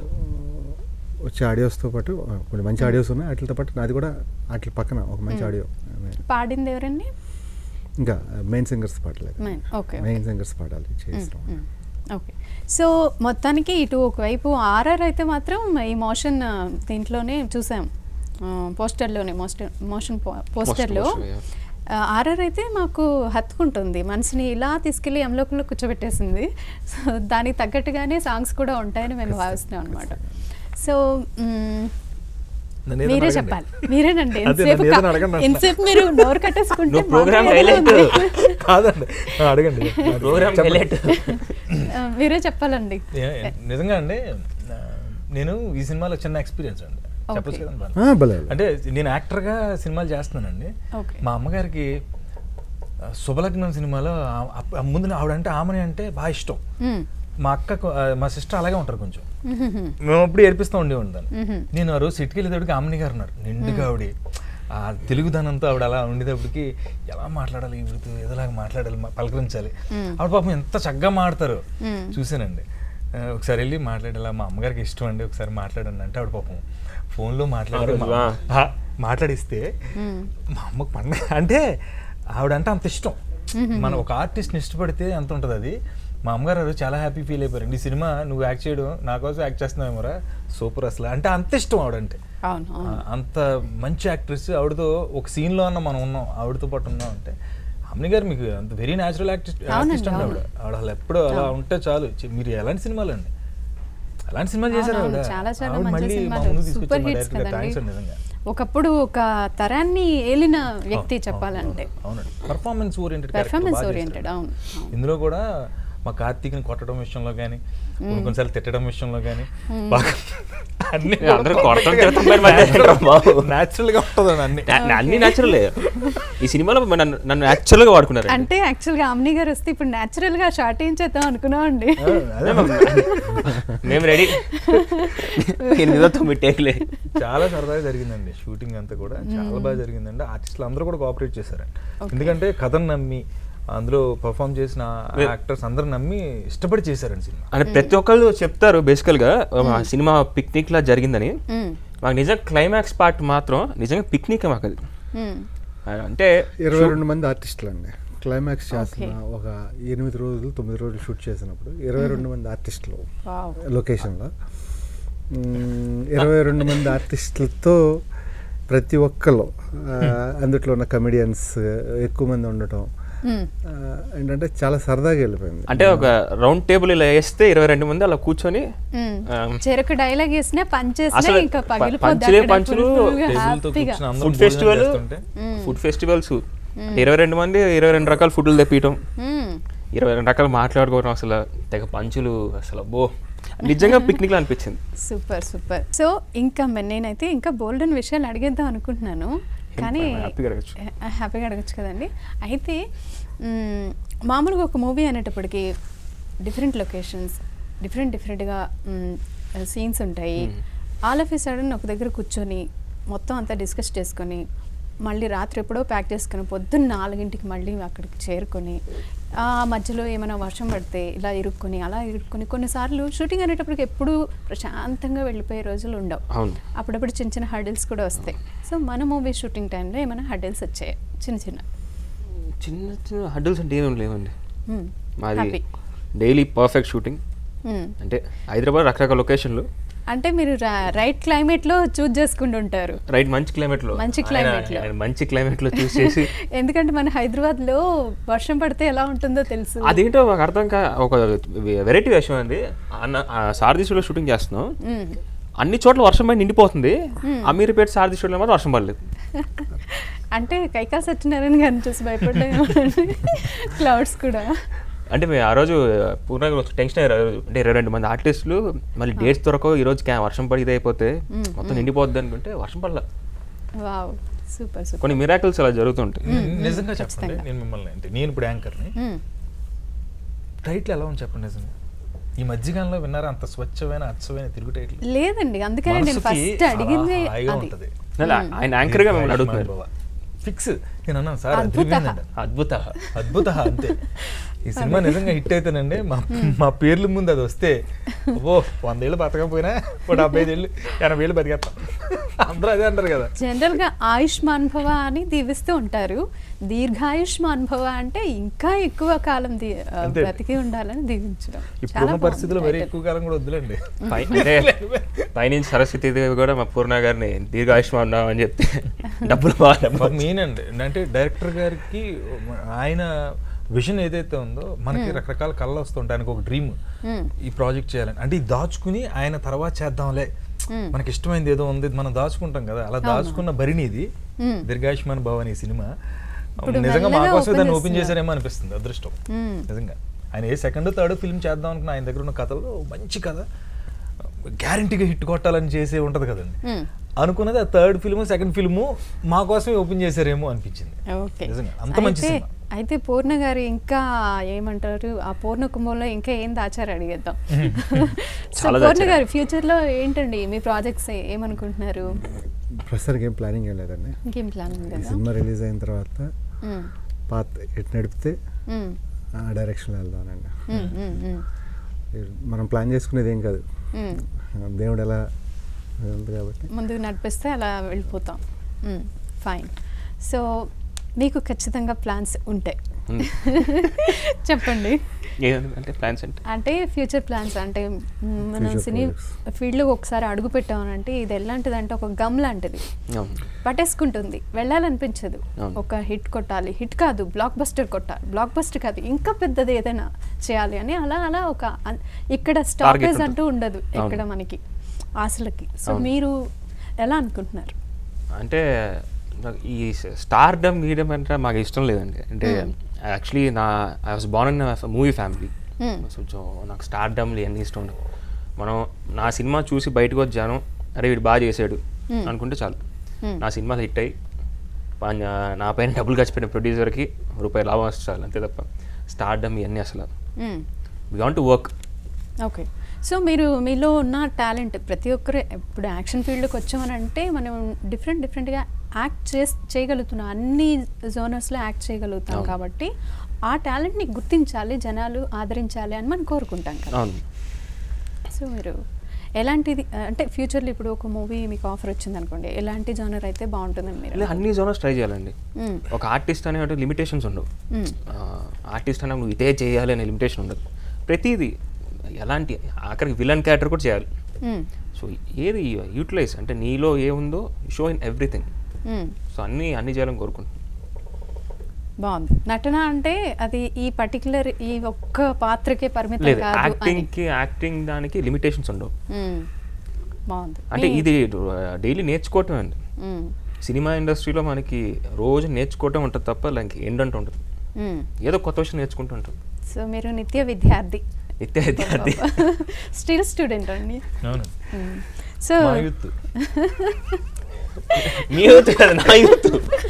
Speaker 4: వచ్చే ఆడియోస్తో పాటు ఆ, కొన్ని మంచి ఆడియోస్ ఉన్నాయి వాటితో పాటు నాది కూడా వాటి పక్కన ఒక మంచి ఆడియో
Speaker 1: పాడింది ఎవరండి
Speaker 4: ఇంకా మెయిన్ సింగర్స్ పాడలేదు
Speaker 1: Main, okay,
Speaker 4: మెయిన్ సింగర్స్ పాడాలి చేస్తాం
Speaker 1: ఓకే సో మొత్తానికి ఇటు ఒకవైపు ఆర్ఆర్ అయితే మాత్రం ఈ మోషన్ దీంట్లోనే చూసాం పోస్టర్లోనే మోస్టర్ మోషన్ పోస్టర్లో
Speaker 2: poster, yeah.
Speaker 1: ఆర్ఆర్ అయితే మాకు హత్తుకుంటుంది మనసుని ఇలా తీసుకెళ్ళి ఎంలోకంలో కూర్చోబెట్టేసింది సో దానికి తగ్గట్టుగానే సాంగ్స్ కూడా ఉంటాయని మేము భావిస్తున్నాం అనమాట సో మ్,
Speaker 3: నన్ను ఏదైనా
Speaker 1: మీరే
Speaker 3: అడగండి.
Speaker 1: చెప్పాలి మీరేనండి
Speaker 3: అదే,
Speaker 1: ఎంతసేపు
Speaker 3: నన్ను ఏదైనా
Speaker 1: కా-
Speaker 3: అడగండి అంటున్నా.
Speaker 1: ఎంతసేపు మీరు నోరు కట్టేసుకుంటే
Speaker 2: నువ్వు program
Speaker 1: మాకు ఏదో
Speaker 2: highlight.
Speaker 1: ఉంది.
Speaker 3: కాదండి ఆ, అడగండి
Speaker 2: ప్రోగ్రామ్ హైలైట్
Speaker 1: ఆ, మీరే చెప్పాలండి
Speaker 3: ఏ- ఏ- నిజంగా అండి ఆ, నేను ఈ సినిమాలో చిన్న ఎక్స్పీరియన్స్ అండి చెప్పచ్చు
Speaker 1: Okay.
Speaker 3: కదండి
Speaker 4: ఆ, భలే
Speaker 3: అంటే నేను యాక్టర్గా సినిమాలు చేస్తున్నానండి
Speaker 1: Okay.
Speaker 3: మా అమ్మగారికి ఆ, శుభలగ్నం సినిమాలో ఆ- ఆ- ఆ ముందు ఆవిడంటే ఆమెని అంటే బాగా ఇష్టం
Speaker 1: మ్.
Speaker 3: మా అక్క కొ- ఆ, మా సిస్టర్ అలాగే ఉంటారు కొంచెం
Speaker 1: మ్మ్.
Speaker 3: మేము అప్పుడు ఏడిపిస్తూ ఉండేవాడిని దాన్ని
Speaker 1: మ్మ్.
Speaker 3: నేను ఆ రోజు సిట్కి వెళ్ళేటప్పటికి ఆమెని గారు ఉన్నారు నిండుగా ఆవిడ ఆ తెలుగుదనంతో ఆవిడ అలా ఉండేటప్పటికి ఎలా మాట్లాడాలి ఈవిడతో ఏదోలాగా మాట్లాడాలి మా- పలకరించాలి ఆవిడ పాపం ఎంత చక్కగా మాడతారు
Speaker 1: మ్మ్.
Speaker 3: చూసానండి ఆ, ఒకసారి వెళ్ళి మాట్లాడాలి మా అమ్మగారికి ఇష్టం అండి ఒకసారి మాట్లాడండి అంటే ఆవిడ పాపం ఫోన్లో మాట్లాడి
Speaker 2: ఆ రోజు,
Speaker 3: మా-
Speaker 2: ఆ.
Speaker 3: ఆ, మాట్లాడిస్తే
Speaker 1: మ్మ్.
Speaker 3: మా అమ్మకు పండగ అంటే ఆవిడంటే అంత ఇష్టం మనం ఒక ఆర్టిస్ట్ని ఇష్టపడితే ఎంత ఉంటుంది అది మా అమ్మగారు ఆ రోజు చాలా హ్యాపీ ఫీల్ అయిపోయారు ఈ సినిమా నువ్వు యాక్ట్ చేయడం నా కోసం యాక్ట్ చేస్తున్నావేమోరా సూపర్ అసలు అంటే అంత ఇష్టం ఆవిడంటే
Speaker 1: అవును
Speaker 3: ఆ,
Speaker 1: అవును
Speaker 3: అంత మంచి యాక్ట్రెస్ ఆవిడతో ఒక సీన్లో అన్న మనం ఉన్నాం ఆవిడతో పాటు ఉన్నాం అంటే అమ్ని గారు మీకు అంత వెరీ న్యాచురల్ ఆర్టిస్ట్
Speaker 1: అవునండి,
Speaker 3: ఆర్టిస్ట్ అండి ఆవిడ ఆవిడ అసలు ఎప్పుడు అలా ఉంటే చాలు చి- మీరు ఎలాంటి సినిమాలు అండి అలాంటి సినిమాలు చేశారు
Speaker 1: అవునవును,
Speaker 3: ఆవిడ
Speaker 1: చాలా చాలా
Speaker 3: ఆవిడ
Speaker 1: మంచి
Speaker 3: మళ్ళీ మా
Speaker 1: సినిమాలు
Speaker 3: ముందు
Speaker 1: సూపర్
Speaker 3: తీసుకొచ్చారు మా
Speaker 1: హిట్స్
Speaker 3: డైరెక్టర్
Speaker 1: కదండి
Speaker 3: థ్యాంక్స్ అండి నిజంగా
Speaker 1: ఒకప్పుడు ఒక తరాన్ని ఏలిన వ్యక్తి
Speaker 3: అవును,
Speaker 1: చెప్పాలంటే
Speaker 3: అవును, అవునండి పర్ఫార్మెన్స్ ఓరియంటెడ్
Speaker 1: పెర్ఫార్మెన్స్ ఓరియంటెడ్ అవును అవును.
Speaker 3: ఇందులో కూడా మా కార్తీక్ని కొట్టడం విషయంలో కానీ కొన్ని కొన్నిసార్లు తిట్టడం విషయంలో కానీ బాగా అన్ని
Speaker 2: అందరూ కొడతాం, తిడతాం మరి మధ్య ఏంట్రా బాబు?
Speaker 3: న్యాచురల్ గా ఉంటుంది అన్ని
Speaker 2: నా- అన్ని న్యాచురల్ ఈ సినిమాలో నన్ను నన్ను యాక్చువల్ గా వాడుకున్నారు
Speaker 1: అంటే యాక్చువల్గా అమ్ని గారు వస్తే ఇప్పుడు natural గా షార్ట్ ఏం చేద్దాం అనుకున్నామండి
Speaker 3: అదే
Speaker 2: మేము రెడీ ఎనిమిదో తొమ్మిది టేక్లే
Speaker 3: చాలా సరదాగా జరిగిందండి షూటింగ్ అంతా కూడా చాలా బాగా జరిగిందండి ఆర్టిస్టులు అందరూ కూడా కోఆపరేట్ చేశారండి ఎందుకంటే కథను నమ్మి అందులో పర్ఫామ్ చేసిన యాక్టర్స్ అందరూ నమ్మి ఇష్టపడి చేశారండి సినిమా
Speaker 2: అంటే ప్రతి ఒక్కళ్ళు చెప్తారు బేసికల్ గా ఆ సినిమా పిక్నిక్ లా జరిగిందని
Speaker 1: మ్మ్.
Speaker 2: మాకు నిజంగా క్లైమాక్స్ పార్ట్ మాత్రం నిజంగా పిక్నిక్ మాకు అది
Speaker 1: మ్మ్.
Speaker 2: అంటే
Speaker 4: ఇరవై రెండు మంది ఆర్టిస్టులు అండి క్లైమాక్స్ చేస్తున్న ఒక ఎనిమిది రోజులు తొమ్మిది రోజులు షూట్ చేసినప్పుడు ఇరవై రెండు మంది ఆర్టిస్టులు
Speaker 1: వావ్
Speaker 4: లొకేషన్లో మ్, ఇరవై రెండు మంది ఆర్టిస్టులతో ప్రతి ఒక్కరు అందుట్లో ఉన్న కమెడియన్స్ ఎక్కువ మంది ఉండటం
Speaker 1: మ్మ్.
Speaker 4: ఆ, ఏంటంటే చాలా సరదాగా వెళ్ళిపోయింది
Speaker 2: అంటే ఒక రౌండ్ టేబుల్ ఇలా వేస్తే ఇరవై రెండు మంది అలా కూర్చొని
Speaker 1: మ్మ్.
Speaker 2: ఆ,
Speaker 1: చెరకు డైలాగ్ వేసినా పంచేసినా
Speaker 2: అసలు
Speaker 1: ఇంకా
Speaker 2: ప-
Speaker 1: పగిలిపోద్ది
Speaker 2: పంచులే
Speaker 1: అక్కడ
Speaker 2: పంచులు,
Speaker 1: full full గా
Speaker 3: టేబుల్తో
Speaker 1: హ్యాపీగా
Speaker 3: కూర్చుని అందరం
Speaker 2: ఫుడ్
Speaker 3: భోజనం
Speaker 2: ఫెస్టివల్
Speaker 3: చేస్తుంటే
Speaker 2: ఫుడ్ ఫెస్టివల్స్ ఇరవై రెండు మంది ఇరవై రెండు రకాల ఫుడ్లు తెప్పియటం
Speaker 1: మ్మ్.
Speaker 2: ఇరవై రెండు రకాలు మాట్లాడుకోవడం అసలు తెగ పంచులు అసలు బో నిజంగా పిక్నిక్ అనిపించింది
Speaker 1: సూపర్ సూపర్ సో ఇంకా మ- నేనైతే ఇంకా బోల్డెన్ విషయాలు అడిగేద్దాం అనుకుంటున్నాను కానీ
Speaker 2: హ్యాపీగా అడగచ్చు.
Speaker 1: హ్యా- హ్యాపీగా అడగచ్చు కదండి అయితే మ్, మామూలుగా ఒక మూవీ అనేటప్పటికి డిఫరెంట్ లొకేషన్స్ డిఫరెంట్ డిఫరెంట్గా సీన్స్ ఉంటాయి ఆల్ ఆఫ్ ఏ సడన్ ఒక దగ్గర కూర్చొని మొత్తం అంతా డిస్కస్ చేసుకొని మళ్ళీ రాత్రి ఎప్పుడో ప్యాక్ చేసుకొని పొద్దున్న నాలుగింటికి మళ్ళీ అక్కడికి చేరుకొని ఆ మధ్యలో ఏమైనా వర్షం పడితే ఇలా ఇరుక్కొని అలా ఇరుక్కొని కొన్నిసార్లు షూటింగ్ అనేటప్పటికి ఎప్పుడూ ప్రశాంతంగా వెళ్ళిపోయే రోజులు ఉండవు
Speaker 2: అవును
Speaker 1: అప్పుడప్పుడు చిన్న చిన్న హర్డిల్స్ కూడా వస్తాయి సో మన మూవీ షూటింగ్ టైంలో ఏమైనా హర్డిల్స్ వచ్చాయి చిన్న చిన్న
Speaker 2: చిన్న చిన్న హడ్డల్స్ అంటే ఏమేమి లేవండి
Speaker 1: Hmm.
Speaker 2: మాది
Speaker 1: Happy.
Speaker 2: Daily perfect shooting
Speaker 1: Hmm.
Speaker 2: అంటే హైదరాబాద్ రకరకాల లొకేషన్లు
Speaker 1: అంటే మీరు రైట్ క్లైమేట్లో చూజ్ చేసుకుంటూ ఉంటారు
Speaker 2: రైట్ మంచి climate లో
Speaker 1: మంచి
Speaker 2: ఆయన-
Speaker 1: climate లో.
Speaker 2: ఆయన మంచి climate లో చూస్ చేసి
Speaker 1: ఎందుకంటే మన హైదరాబాద్లో వర్షం పడితే ఎలా ఉంటుందో తెలుసు
Speaker 2: అదేంటో మాకు అర్థం కా ఒక వెరైటీ విషయం అండి అన్న సారథీశ్వరిలో షూటింగ్ చేస్తున్నాం
Speaker 1: Hmm.
Speaker 2: అన్ని చోట్ల వర్షం పడి నిండిపోతుంది అమీర్పేట సారథీశ్వరిలో మాత్రం వర్షం పడలేదు
Speaker 1: అంటే కైకాల సత్యనారాయణ గారిని చూసి భయపడ్డాము క్లౌడ్స్ కూడా
Speaker 2: అంటే మేము ఆ రోజు పూర్ణ టెన్షన్ అయ్యారు ఆ రోజు. అంటే ఇరవై రెండు మంది ఆర్టిస్టులు మళ్ళీ డేట్స్ దొరకవు ఈ రోజు క్యా వర్షం పడి ఇది అయిపోతే మొత్తం నిండిపోద్ది అనుకుంటే వర్షం పడలే
Speaker 1: వావ్ సూపర్ సూపర్
Speaker 2: కొన్ని మిరాకిల్స్ అలా జరుగుతుంటాయి
Speaker 3: నిజంగా చెప్పండి
Speaker 1: ఖచ్చితంగా.
Speaker 3: నేను మిమ్మల్ని అంటే నేను ఇప్పుడు యాంకర్ని టైటిల్ ఎలా ఉంది చెప్పండి నిజంగా ఈ మధ్యకాలంలో విన్నారా అంత స్వచ్ఛమైన అచ్చమైన తిరుగు టైటిల్
Speaker 1: లేదండి అందుకనే నేను
Speaker 3: మనసుకి
Speaker 1: ఫస్ట్ అడిగింది
Speaker 3: చాలా హాయిగా
Speaker 1: అది
Speaker 3: ఉంటది.
Speaker 2: నెల ఆయన యాంకర్గా మిమ్మల్ని అడుగుతున్నారు
Speaker 3: ఫిక్స్ నేను అన్నాను సార్
Speaker 1: అద్భుత.
Speaker 3: అదిరిపోయిందండి
Speaker 2: అద్భుత
Speaker 3: అద్భుత అంతే ఈ సినిమా నిజంగా హిట్ అయితేనండి మా మా పేర్ల ముందు అది వస్తే ఓ వందేళ్ళు బతకపోయినా ఓ డెబ్బై ఐదు ఏళ్ళు ఎనభై ఏళ్ళు బతికేస్తాం అందరూ అదే అంటారు కదా
Speaker 1: జనరల్ గా ఆయుష్మాన్ భవ అని దీవిస్తూ ఉంటారు దీర్ఘాయుష్మాన్ భవ అంటే ఇంకా ఎక్కువ కాలం దీ- ఆ,
Speaker 3: అంతే.
Speaker 1: బ్రతికి ఉండాలని దీవించడం
Speaker 3: ఇప్పుడున్న
Speaker 1: బాగుంది
Speaker 3: పరిస్థితుల్లో మరీ
Speaker 1: title.
Speaker 3: ఎక్కువ కాలం కూడా వద్దులేండి
Speaker 2: పై- అంటే పైనుంచి సరస్వతి దేవి కూడా మా పూర్ణ గారిని దీర్ఘాయుష్మాన్ అని చెప్తే డబ్బులు బాగా డబ్బులు
Speaker 3: మెయిన్ అండి అంటే డైరెక్టర్ గారికి ఆయన విజన్ ఏదైతే ఉందో మనకి రకరకాల కళ్ళు వస్తుంటాయి ఆయనకు ఒక డ్రీమ్ ఈ ప్రాజెక్ట్ చేయాలని అంటే ఇది దాచుకుని ఆయన తర్వాత చేద్దాంలే మనకి ఇష్టమైంది ఏదో ఉంది మనం దాచుకుంటాం కదా అలా దాచుకున్న బరిని ఇది దీర్ఘాయుష్మాన్ భవన్ ఈ సినిమా
Speaker 1: ఇప్పుడు
Speaker 3: నిజంగా
Speaker 1: మెల్లగా
Speaker 3: మాకోసం
Speaker 1: open
Speaker 3: దాన్ని ఓపెన్
Speaker 1: చేస్తున్నారు.
Speaker 3: చేశారేమో అనిపిస్తుంది అదృష్టం
Speaker 1: మ్మ్.
Speaker 3: నిజంగా ఆయన ఏ సెకండ్ థర్డ్ ఫిల్మ్ చేద్దాం అనుకున్న ఆయన దగ్గర ఉన్న కథల్లో మంచి కథ గ్యారంటీగా హిట్ కొట్టాలని చేసే ఉంటది కదండి
Speaker 1: మ్మ్.
Speaker 3: అనుకున్నది ఆ థర్డ్ ఫిల్మ్ సెకండ్ ఫిల్మ్ మా కోసమే ఓపెన్ చేశారేమో అనిపించింది
Speaker 1: ఓకే
Speaker 3: నిజంగా అంత మంచి
Speaker 1: అయితే-
Speaker 3: సినిమా
Speaker 1: అయితే పూర్ణ గారు ఇంకా ఏమంటారు ఆ పూర్ణ కుంభంలో ఇంకా ఏం దాచారు అడిగేద్దాం సో
Speaker 2: చాలా
Speaker 1: పూర్ణ
Speaker 2: దాచారు.
Speaker 1: గారు ఫ్యూచర్ లో ఏంటండి మీ ప్రాజెక్ట్స్ ఏమనుకుంటున్నారు
Speaker 4: ప్రస్తుతానికి ఏం ప్లానింగ్ ఏం లేదండి
Speaker 1: ఇంకేం ప్లాన్ ఉంది
Speaker 4: ఈ
Speaker 1: కదా
Speaker 4: సినిమా రిలీజ్ అయిన తర్వాత
Speaker 1: మ్మ్.
Speaker 4: పాత ఎటు నడిపితే
Speaker 1: మ్మ్.
Speaker 4: ఆ డైరెక్షన్లో వెళ్దానండి
Speaker 1: మ్మ్. మ్మ్. మ్మ్.
Speaker 4: మనం ప్లాన్ చేసుకునేది ఏం కాదు
Speaker 1: మ్మ్.
Speaker 4: దేవుడు ఎలా ఉంది కాబట్టి
Speaker 1: ముందుకు నడిపిస్తే అలా వెళ్ళిపోతాం ఫైన్ సో మీకు ఖచ్చితంగా ప్లాన్స్ ఉంటాయి
Speaker 2: ఉంది.
Speaker 1: చెప్పండి
Speaker 2: ఏదంటే ప్లాన్స్ అంటే
Speaker 1: అంటే ఫ్యూచర్ ప్లాన్స్ అంటే మ్, మనం
Speaker 4: Future
Speaker 1: సినీ
Speaker 4: projects.
Speaker 1: ఫీల్డ్లో ఒకసారి అడుగు పెట్టామనంటే ఇది ఎలాంటిది అంటే ఒక గమ్ లాంటిది
Speaker 2: అవును.
Speaker 1: పట్టేసుకుంటుంది వెళ్ళాలనిపించదు
Speaker 2: అవును.
Speaker 1: ఒక హిట్ కొట్టాలి హిట్ కాదు బ్లాక్ బస్టర్ కొట్టాలి బ్లాక్ బస్టర్ కాదు ఇంకా పెద్దది ఏదైనా చేయాలి అని అలా అలా ఒక అన్- ఇక్కడ స్టాపేజ్
Speaker 2: ఉంటుంది.
Speaker 1: అంటూ ఉండదు
Speaker 2: అవును.
Speaker 1: ఇక్కడ మనకి ఆశలకి సో
Speaker 2: అవును.
Speaker 1: మీరు ఎలా అనుకుంటున్నారు
Speaker 2: అంటే నాకు ఈ స్టార్డమ్ గీయడం అంటే మాకు ఇష్టం లేదండి అంటే యాక్చువల్లీ నా I was born in movie family
Speaker 1: Hmm.
Speaker 2: So నాకు స్టార్డమ్లు ఇవన్నీ ఇష్టం ఉండవు మనం నా సినిమా చూసి బయటకు వచ్చాను అరే వీడు బాగా చేశాడు అనుకుంటే చాలు
Speaker 1: Hmm.
Speaker 2: నా సినిమా హిట్ అయ్యి పా- నా- నా పైన డబ్బులు ఖర్చు పెట్టిన ప్రొడ్యూసర్కి రూపాయి లాభం వస్తే చాలు అంతే తప్ప స్టార్డమ్ ఇవన్నీ అసలు we want to work
Speaker 1: okay so మీరు మీలో ఉన్న టాలెంట్ ప్రతి ఒక్కరు ఇప్పుడు యాక్షన్ ఫీల్డ్కి వచ్చామనంటే మనం డిఫరెంట్ డిఫరెంట్గా యాక్ట్ చేస్ చేయగలుగుతున్నాం అన్ని జోనర్స్లో యాక్ట్ చేయగలుగుతాం
Speaker 2: అవును.
Speaker 1: కాబట్టి ఆ టాలెంట్ని గుర్తించాలి జనాలు ఆదరించాలి అని మనం కోరుకుంటాం కదా
Speaker 2: అవును
Speaker 1: సో మీరు ఎలాంటిది అంటే ఫ్యూచర్లో ఇప్పుడు ఒక మూవీ మీకు ఆఫర్ వచ్చింది అనుకోండి ఎలాంటి జోనర్ అయితే బాగుంటుందని మీరు
Speaker 2: ఇలా అన్ని జోనర్స్ ట్రై చేయాలండి
Speaker 1: మ్మ్.
Speaker 2: ఒక ఆర్టిస్ట్ అనే లిమిటేషన్స్ ఉండవు
Speaker 1: మ్మ్.
Speaker 2: ఆర్టిస్ట్ అనే నువ్వు ఇదే చేయాలి అనే లిమిటేషన్ ఉండదు ప్రతిదీ ఎలాంటి ఆఖరికి విలన్ క్యారెక్టర్ కూడా చేయాలి
Speaker 1: మ్మ్.
Speaker 2: సో ఏది యూటిలైజ్ అంటే నీలో ఏముందో షో ఇన్ ఎవ్రీథింగ్
Speaker 1: మ్మ్.
Speaker 2: సో అన్నీ అన్ని చేయాలని కోరుకుంటున్నాను
Speaker 1: బాగుంది నటన అంటే అది ఈ పర్టికులర్ ఈ ఒక్క పాత్రకే పరిమితం
Speaker 2: లేదు
Speaker 1: కాదు అని
Speaker 2: యాక్టింగ్కి యాక్టింగ్ దానికి లిమిటేషన్స్ ఉండవు
Speaker 1: మ్మ్. బాగుంది
Speaker 2: అంటే
Speaker 1: మీ-
Speaker 2: ఇది డైలీ నేర్చుకోవటం అండి
Speaker 1: మ్మ్.
Speaker 2: సినిమా ఇండస్ట్రీలో మనకి రోజు నేర్చుకోవటం ఉంటుంది తప్ప లైక్ ఎండ్ అంటూ ఉంటుంది
Speaker 1: మ్మ్.
Speaker 2: ఏదో కొత్త విషయం నేర్చుకుంటూ ఉంటాం
Speaker 1: సో మీరు నిత్య విద్యార్థి
Speaker 2: నిత్య విద్యార్థి
Speaker 1: స్టిల్ స్టూడెంట్ అండి
Speaker 3: అవును
Speaker 1: మ్మ్. సో
Speaker 3: మా యూత్
Speaker 2: మీ యూత్ కాదు నా యూత్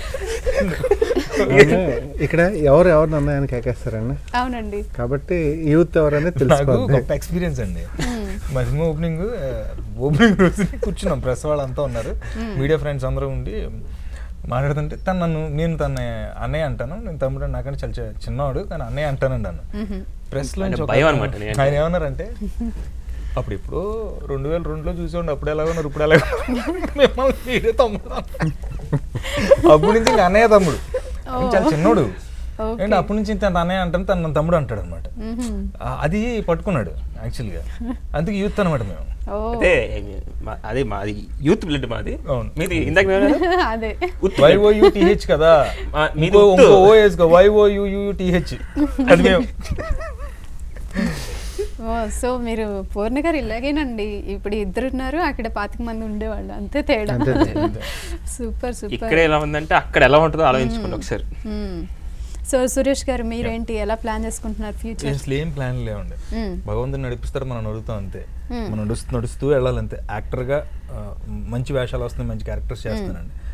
Speaker 4: అంటే ఇక్కడ ఎవరు ఎవరు అన్నాయని కేకేస్తారండి
Speaker 1: అవునండి
Speaker 4: కాబట్టి యూత్ ఎవరనేది
Speaker 3: నాకు
Speaker 4: తెలుసుకోవాలి
Speaker 3: గొప్ప ఎక్స్పీరియన్స్ అండి మా సినిమా ఓపెనింగ్ ఓపెనింగ్ రోజు కూర్చున్నాం ప్రెస్ వాళ్ళంతా ఉన్నారు మీడియా ఫ్రెండ్స్ అందరూ ఉండి మాట్లాడుతుంటే తను నన్ను నేను తన అన్నయ్య అంటాను నేను తమ్ముడు నాకంటే చాలా చి- చిన్నవాడు కానీ అన్నయ్య అంటానండి నన్ను ప్రెస్ లో
Speaker 2: అంటే
Speaker 3: నుంచి ఒక-
Speaker 2: భయం అన్నమాట నేను
Speaker 3: ఆయన ఏమన్నారంటే అప్పుడు ఇప్పుడు రెండు వేల రెండులో చూసేవాడు అప్పుడు ఎలా ఉన్నారు ఇప్పుడు ఎలా ఉన్నారు మిమ్మల్ని మీరే తమ్ముడు అన్నారు. అప్పటి నుంచి ఇంకా అన్నయ్య తమ్ముడు ఆయన చాలా చిన్నోడు
Speaker 1: Okay.
Speaker 3: ఏంటి అప్పటి నుంచి తన అన్నయ్య అంటాను తన తమ్ముడు అంటాడు అనమాట
Speaker 1: మ్మ్.
Speaker 3: అది పట్టుకున్నాడు యాక్చువల్గా అందుకే యూత్ అనమాట మేము
Speaker 1: ఓ
Speaker 2: అదే మా- అదే మాది యూత్ బ్లడ్ మాది
Speaker 3: అవును.
Speaker 2: మీది ఇందాక మేము ఏమన్నారు?
Speaker 1: అదే
Speaker 2: ఉత్
Speaker 3: వైఓయు టీహెచ్ కదా
Speaker 2: ఆ, మీది
Speaker 3: ఇంకో
Speaker 2: ఉత్తు.
Speaker 3: ఇంకో ఓ వేసుకో వైఓయు టీహెచ్ అది మేము
Speaker 1: ఓ సో మీరు పూర్ణ గారు ఇలాగేనండి ఇప్పుడు ఇద్దరు ఉన్నారు అక్కడ పాతిక మంది ఉండేవాళ్ళు అంతే తేడా
Speaker 4: అంతే,
Speaker 1: సూపర్ సూపర్
Speaker 2: ఇక్కడ ఎలా ఉందంటే అక్కడ ఎలా ఉంటుందో ఆలోచించుకోండి ఒకసారి
Speaker 1: సో సురేష్ గారు మీరేంటి ఎలా ప్లాన్ చేసుకుంటున్నారు ఫ్యూచర్
Speaker 3: అసలు ఏం ప్లాన్ లేవండి
Speaker 1: మ్మ్.
Speaker 3: భగవంతుని నడిపిస్తారు మనం నడుస్తాం అంతే
Speaker 1: మ్మ్.
Speaker 3: మనం నడుస్తూ నడుస్తూ వెళ్ళాలి అంతే యాక్టర్గా మంచి వేషాలు వస్తున్నాయి మంచి క్యారెక్టర్స్ చేస్తానండి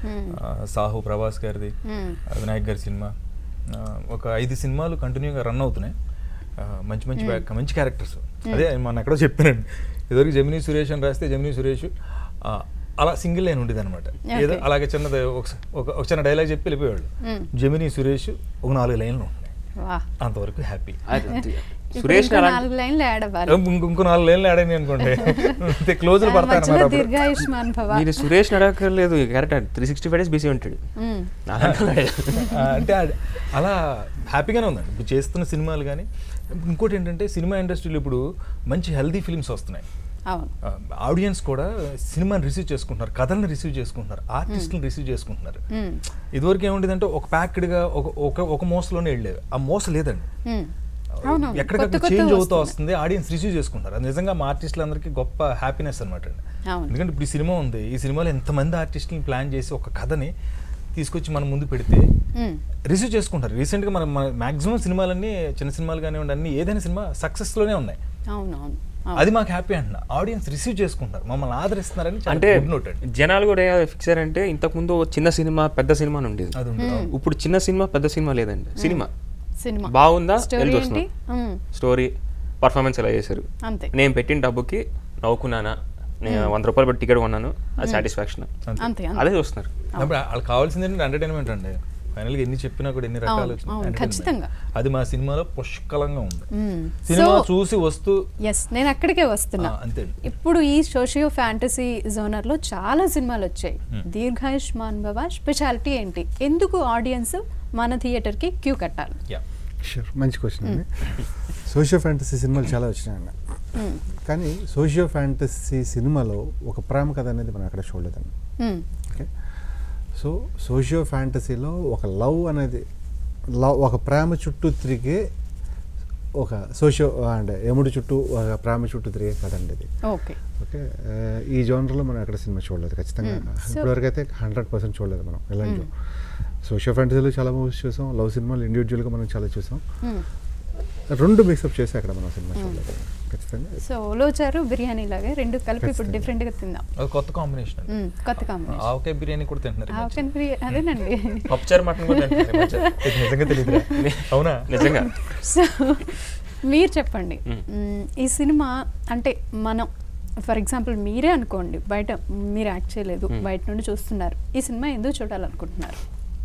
Speaker 3: ఆ, సాహు ప్రభాస్ గారిది
Speaker 1: Hmm.
Speaker 3: ఆ, వినాయక్ గారి సినిమా ఆ, ఒక ఐదు సినిమాలు కంటిన్యూగా రన్ అవుతున్నాయి ఆ, మంచి మంచి బ్యాక్ మంచి క్యారెక్టర్స్ అదే మన ఎక్కడో చెప్పానండి ఇదివరకు జమినీ సురేష్ అని రాస్తే జమినీ సురేష్ ఆ, అలా సింగిల్ లైన్ ఉండేది అనమాట ఏదో
Speaker 1: Okay.
Speaker 3: అలాగే చిన్నది ఒక ఒక ఒక చిన్న డైలాగ్ చెప్పి వెళ్ళిపోయేవాళ్ళు
Speaker 1: Hmm.
Speaker 3: జమినీ సురేష్ ఒక నాలుగు లైన్లు ఉంటున్నాయి
Speaker 1: వా
Speaker 3: అంతవరకు హ్యాపీ
Speaker 1: ఇప్పుడు
Speaker 2: సురేష్
Speaker 1: ఇంకో
Speaker 2: అలా
Speaker 1: నాలుగు లైన్లు యాడ్ అవ్వాలి
Speaker 3: ఇంకో ఇంకో నాలుగు లైన్లు ఆడని అనుకోండి అంతే క్లోజ్లు
Speaker 1: ఆ,
Speaker 3: పడతాయి
Speaker 1: మధ్యలో
Speaker 3: అన్నమాట అప్పుడు.
Speaker 1: దీర్ఘాయుష్మాన్ భవ
Speaker 2: మీరు సురేష్ అడగక్కర్లేదు character three sixty five days busy ఉంటాడు
Speaker 1: మ్మ్.
Speaker 2: నాలాంటి
Speaker 3: ఆ, అంటే అది- అలా హ్యాపీగానే ఉందండి ఇప్పుడు చేస్తున్న సినిమాలు కానీ ఇంకోటి ఏంటంటే సినిమా ఇండస్ట్రీలో ఇప్పుడు మంచి హెల్దీ ఫిల్మ్స్ వస్తున్నాయి
Speaker 1: అవును
Speaker 3: ఆడియన్స్ కూడా సినిమాని రిసీవ్ చేసుకుంటున్నారు కథల్ని రిసీవ్ చేసుకుంటున్నారు ఆర్టిస్ట్ని రిసీవ్ చేసుకుంటున్నారు
Speaker 1: మ్మ్.
Speaker 3: ఇదివరకు ఏముండేదంటే ఒక ప్యాక్డ్గా ఒక ఒక ఒక మోసలోనే వెళ్ళేవి ఆ మోస లేదండి
Speaker 1: మ్మ్. అవును
Speaker 3: ఎక్కడికక్కడ
Speaker 1: కొత్త
Speaker 3: చేంజ్
Speaker 1: కొత్త
Speaker 3: అవుతూ వస్తుంది ఆడియన్స్ రిసీవ్ చేసుకుంటారు అది నిజంగా మా ఆర్టిస్టులందరికీ గొప్ప హ్యాపీనెస్ అనమాట అండి
Speaker 1: అవును.
Speaker 3: ఎందుకంటే ఇప్పుడు ఈ సినిమా ఉంది ఈ సినిమాలో ఎంతమంది ఆర్టిస్టులను ప్లాన్ చేసి ఒక కథని తీసుకొచ్చి మన ముందు పెడితే
Speaker 1: మ్మ్.
Speaker 3: రిసీవ్ చేసుకుంటారు రీసెంట్గా మన మాక్సిమం సినిమాలన్నీ చిన్న సినిమాలు కానివ్వండి అన్ని ఏదైనా సినిమా సక్సెస్లోనే ఉన్నాయి
Speaker 1: అవును అవును అవును.
Speaker 3: అది మాకు హ్యాపీ అంటున్నా ఆడియన్స్ రిసీవ్ చేసుకుంటారు మమ్మల్ని ఆదరిస్తున్నారని చాలా
Speaker 2: అంటే
Speaker 3: good note అండి
Speaker 2: జనాలు కూడా ఫిక్స్ అయ్యారంటే ఇంతకుముందు చిన్న సినిమా పెద్ద సినిమా అని ఉండేది
Speaker 3: అది ఉండదు అవును.
Speaker 2: ఇప్పుడు చిన్న సినిమా పెద్ద సినిమా లేదండి సినిమా
Speaker 1: సినిమా
Speaker 2: బాగుందా
Speaker 1: స్టోరీ
Speaker 2: వెళ్ళి
Speaker 1: ఏంటి
Speaker 2: చూస్తున్నాం
Speaker 1: మ్మ్.
Speaker 2: స్టోరీ పర్ఫార్మెన్స్ ఎలా చేశారు
Speaker 1: అంతే
Speaker 2: నేను పెట్టిన డబ్బుకి నవ్వుకున్నానా నేను వంద రూపాయలు పెట్టి టికెట్ కొన్నాను అది సాటిస్ఫాక్షన్
Speaker 3: అంతే.
Speaker 1: అంతే
Speaker 2: అదే చూస్తున్నారు
Speaker 3: అప్పుడు వాళ్ళకి కావాల్సింది ఏంటంటే ఎంటర్టైన్మెంట్ అండి ఫైనల్గా ఎన్ని చెప్పినా కూడా ఎన్ని రకాలు
Speaker 1: అవును,
Speaker 3: వచ్చినా
Speaker 1: అవును,
Speaker 3: entertainment.
Speaker 1: ఖచ్చితంగా.
Speaker 3: అది మా సినిమాలో పుష్కలంగా ఉంది
Speaker 1: మ్మ్.
Speaker 3: సినిమా
Speaker 1: సో
Speaker 3: చూసి వస్తూ
Speaker 1: ఎస్ నేను అక్కడికే వస్తున్నా
Speaker 3: ఆ, అంతే అండి.
Speaker 1: ఇప్పుడు ఈ సోషియో ఫ్యాంటసీ జోనర్లో చాలా సినిమాలు వచ్చాయి దీర్ఘాయుష్మాన్ భవ స్పెషాలిటీ ఏంటి ఎందుకు ఆడియన్స్ మన థియేటర్కి క్యూ కట్టాలి
Speaker 3: యా
Speaker 4: షూర్ మంచి క్వశ్చన్ అండి సోషియో ఫ్యాంటసీ సినిమాలు చాలా వచ్చినాయండి
Speaker 1: మ్మ్.
Speaker 4: కానీ సోషియో ఫ్యాంటసీ సినిమాలో ఒక ప్రేమ కథ అనేది మనం అక్కడ చూడలేదండి
Speaker 1: మ్మ్.
Speaker 4: ఓకే సో సోషియో ఫ్యాంటసీలో ఒక లవ్ అనేది లవ్ ఒక ప్రేమ చుట్టూ తిరిగే ఒక సోషియో అంటే ఎముడి చుట్టూ ఒక ప్రేమ చుట్టూ తిరిగే కథ అండి ఇది
Speaker 1: ఓకే
Speaker 4: ఓకే ఆ, ఈ జోనర్లో మనం ఎక్కడ సినిమా చూడలేదు ఖచ్చితంగా
Speaker 1: Hmm. So-
Speaker 4: ఇప్పటివరకు అయితే హండ్రెడ్ పర్సెంట్ చూడలేదు మనం ఎలాంటి సోషియో ఫ్యాంటసీలో చాలా మూవీస్ చూసాం లవ్ సినిమాలు ఇండివిజువల్గా మనం చాలా చూసాం
Speaker 1: మ్మ్.
Speaker 4: రెండు మిక్సప్ చేసి అక్కడ మనం సినిమా చూడలేదు ఖచ్చితంగా
Speaker 1: సో ఉలోచారు బిర్యానీ లాగే రెండు కలిపి ఇప్పుడు
Speaker 4: ఖచ్చితంగా.
Speaker 1: డిఫరెంట్గా తిందాం
Speaker 3: అది కొత్త కాంబినేషన్ అండి
Speaker 1: మ్మ్. కొత్త కాంబినేషన్
Speaker 3: ఆవకాయ బిర్యానీ కూడా తింటున్నారు ఈ మధ్య.
Speaker 1: ఆవకాయ బిర్యానీ అదేనండి
Speaker 2: పప్పుచారు మటన్ కూడా తింటున్నారు ఈ మధ్య.
Speaker 3: ఇది నిజంగా తెలియదు అవునా
Speaker 2: నిజంగా
Speaker 1: సో మీరు చెప్పండి
Speaker 2: మ్మ్.
Speaker 1: మ్మ్, ఈ సినిమా అంటే మనం ఫర్ ఎగ్జాంపుల్ మీరే అనుకోండి బయట మీరు యాక్ట్ చేయలేదు
Speaker 2: మ్మ్.
Speaker 1: బయట నుండి చూస్తున్నారు ఈ సినిమా ఎందుకు చూడాలనుకుంటున్నారు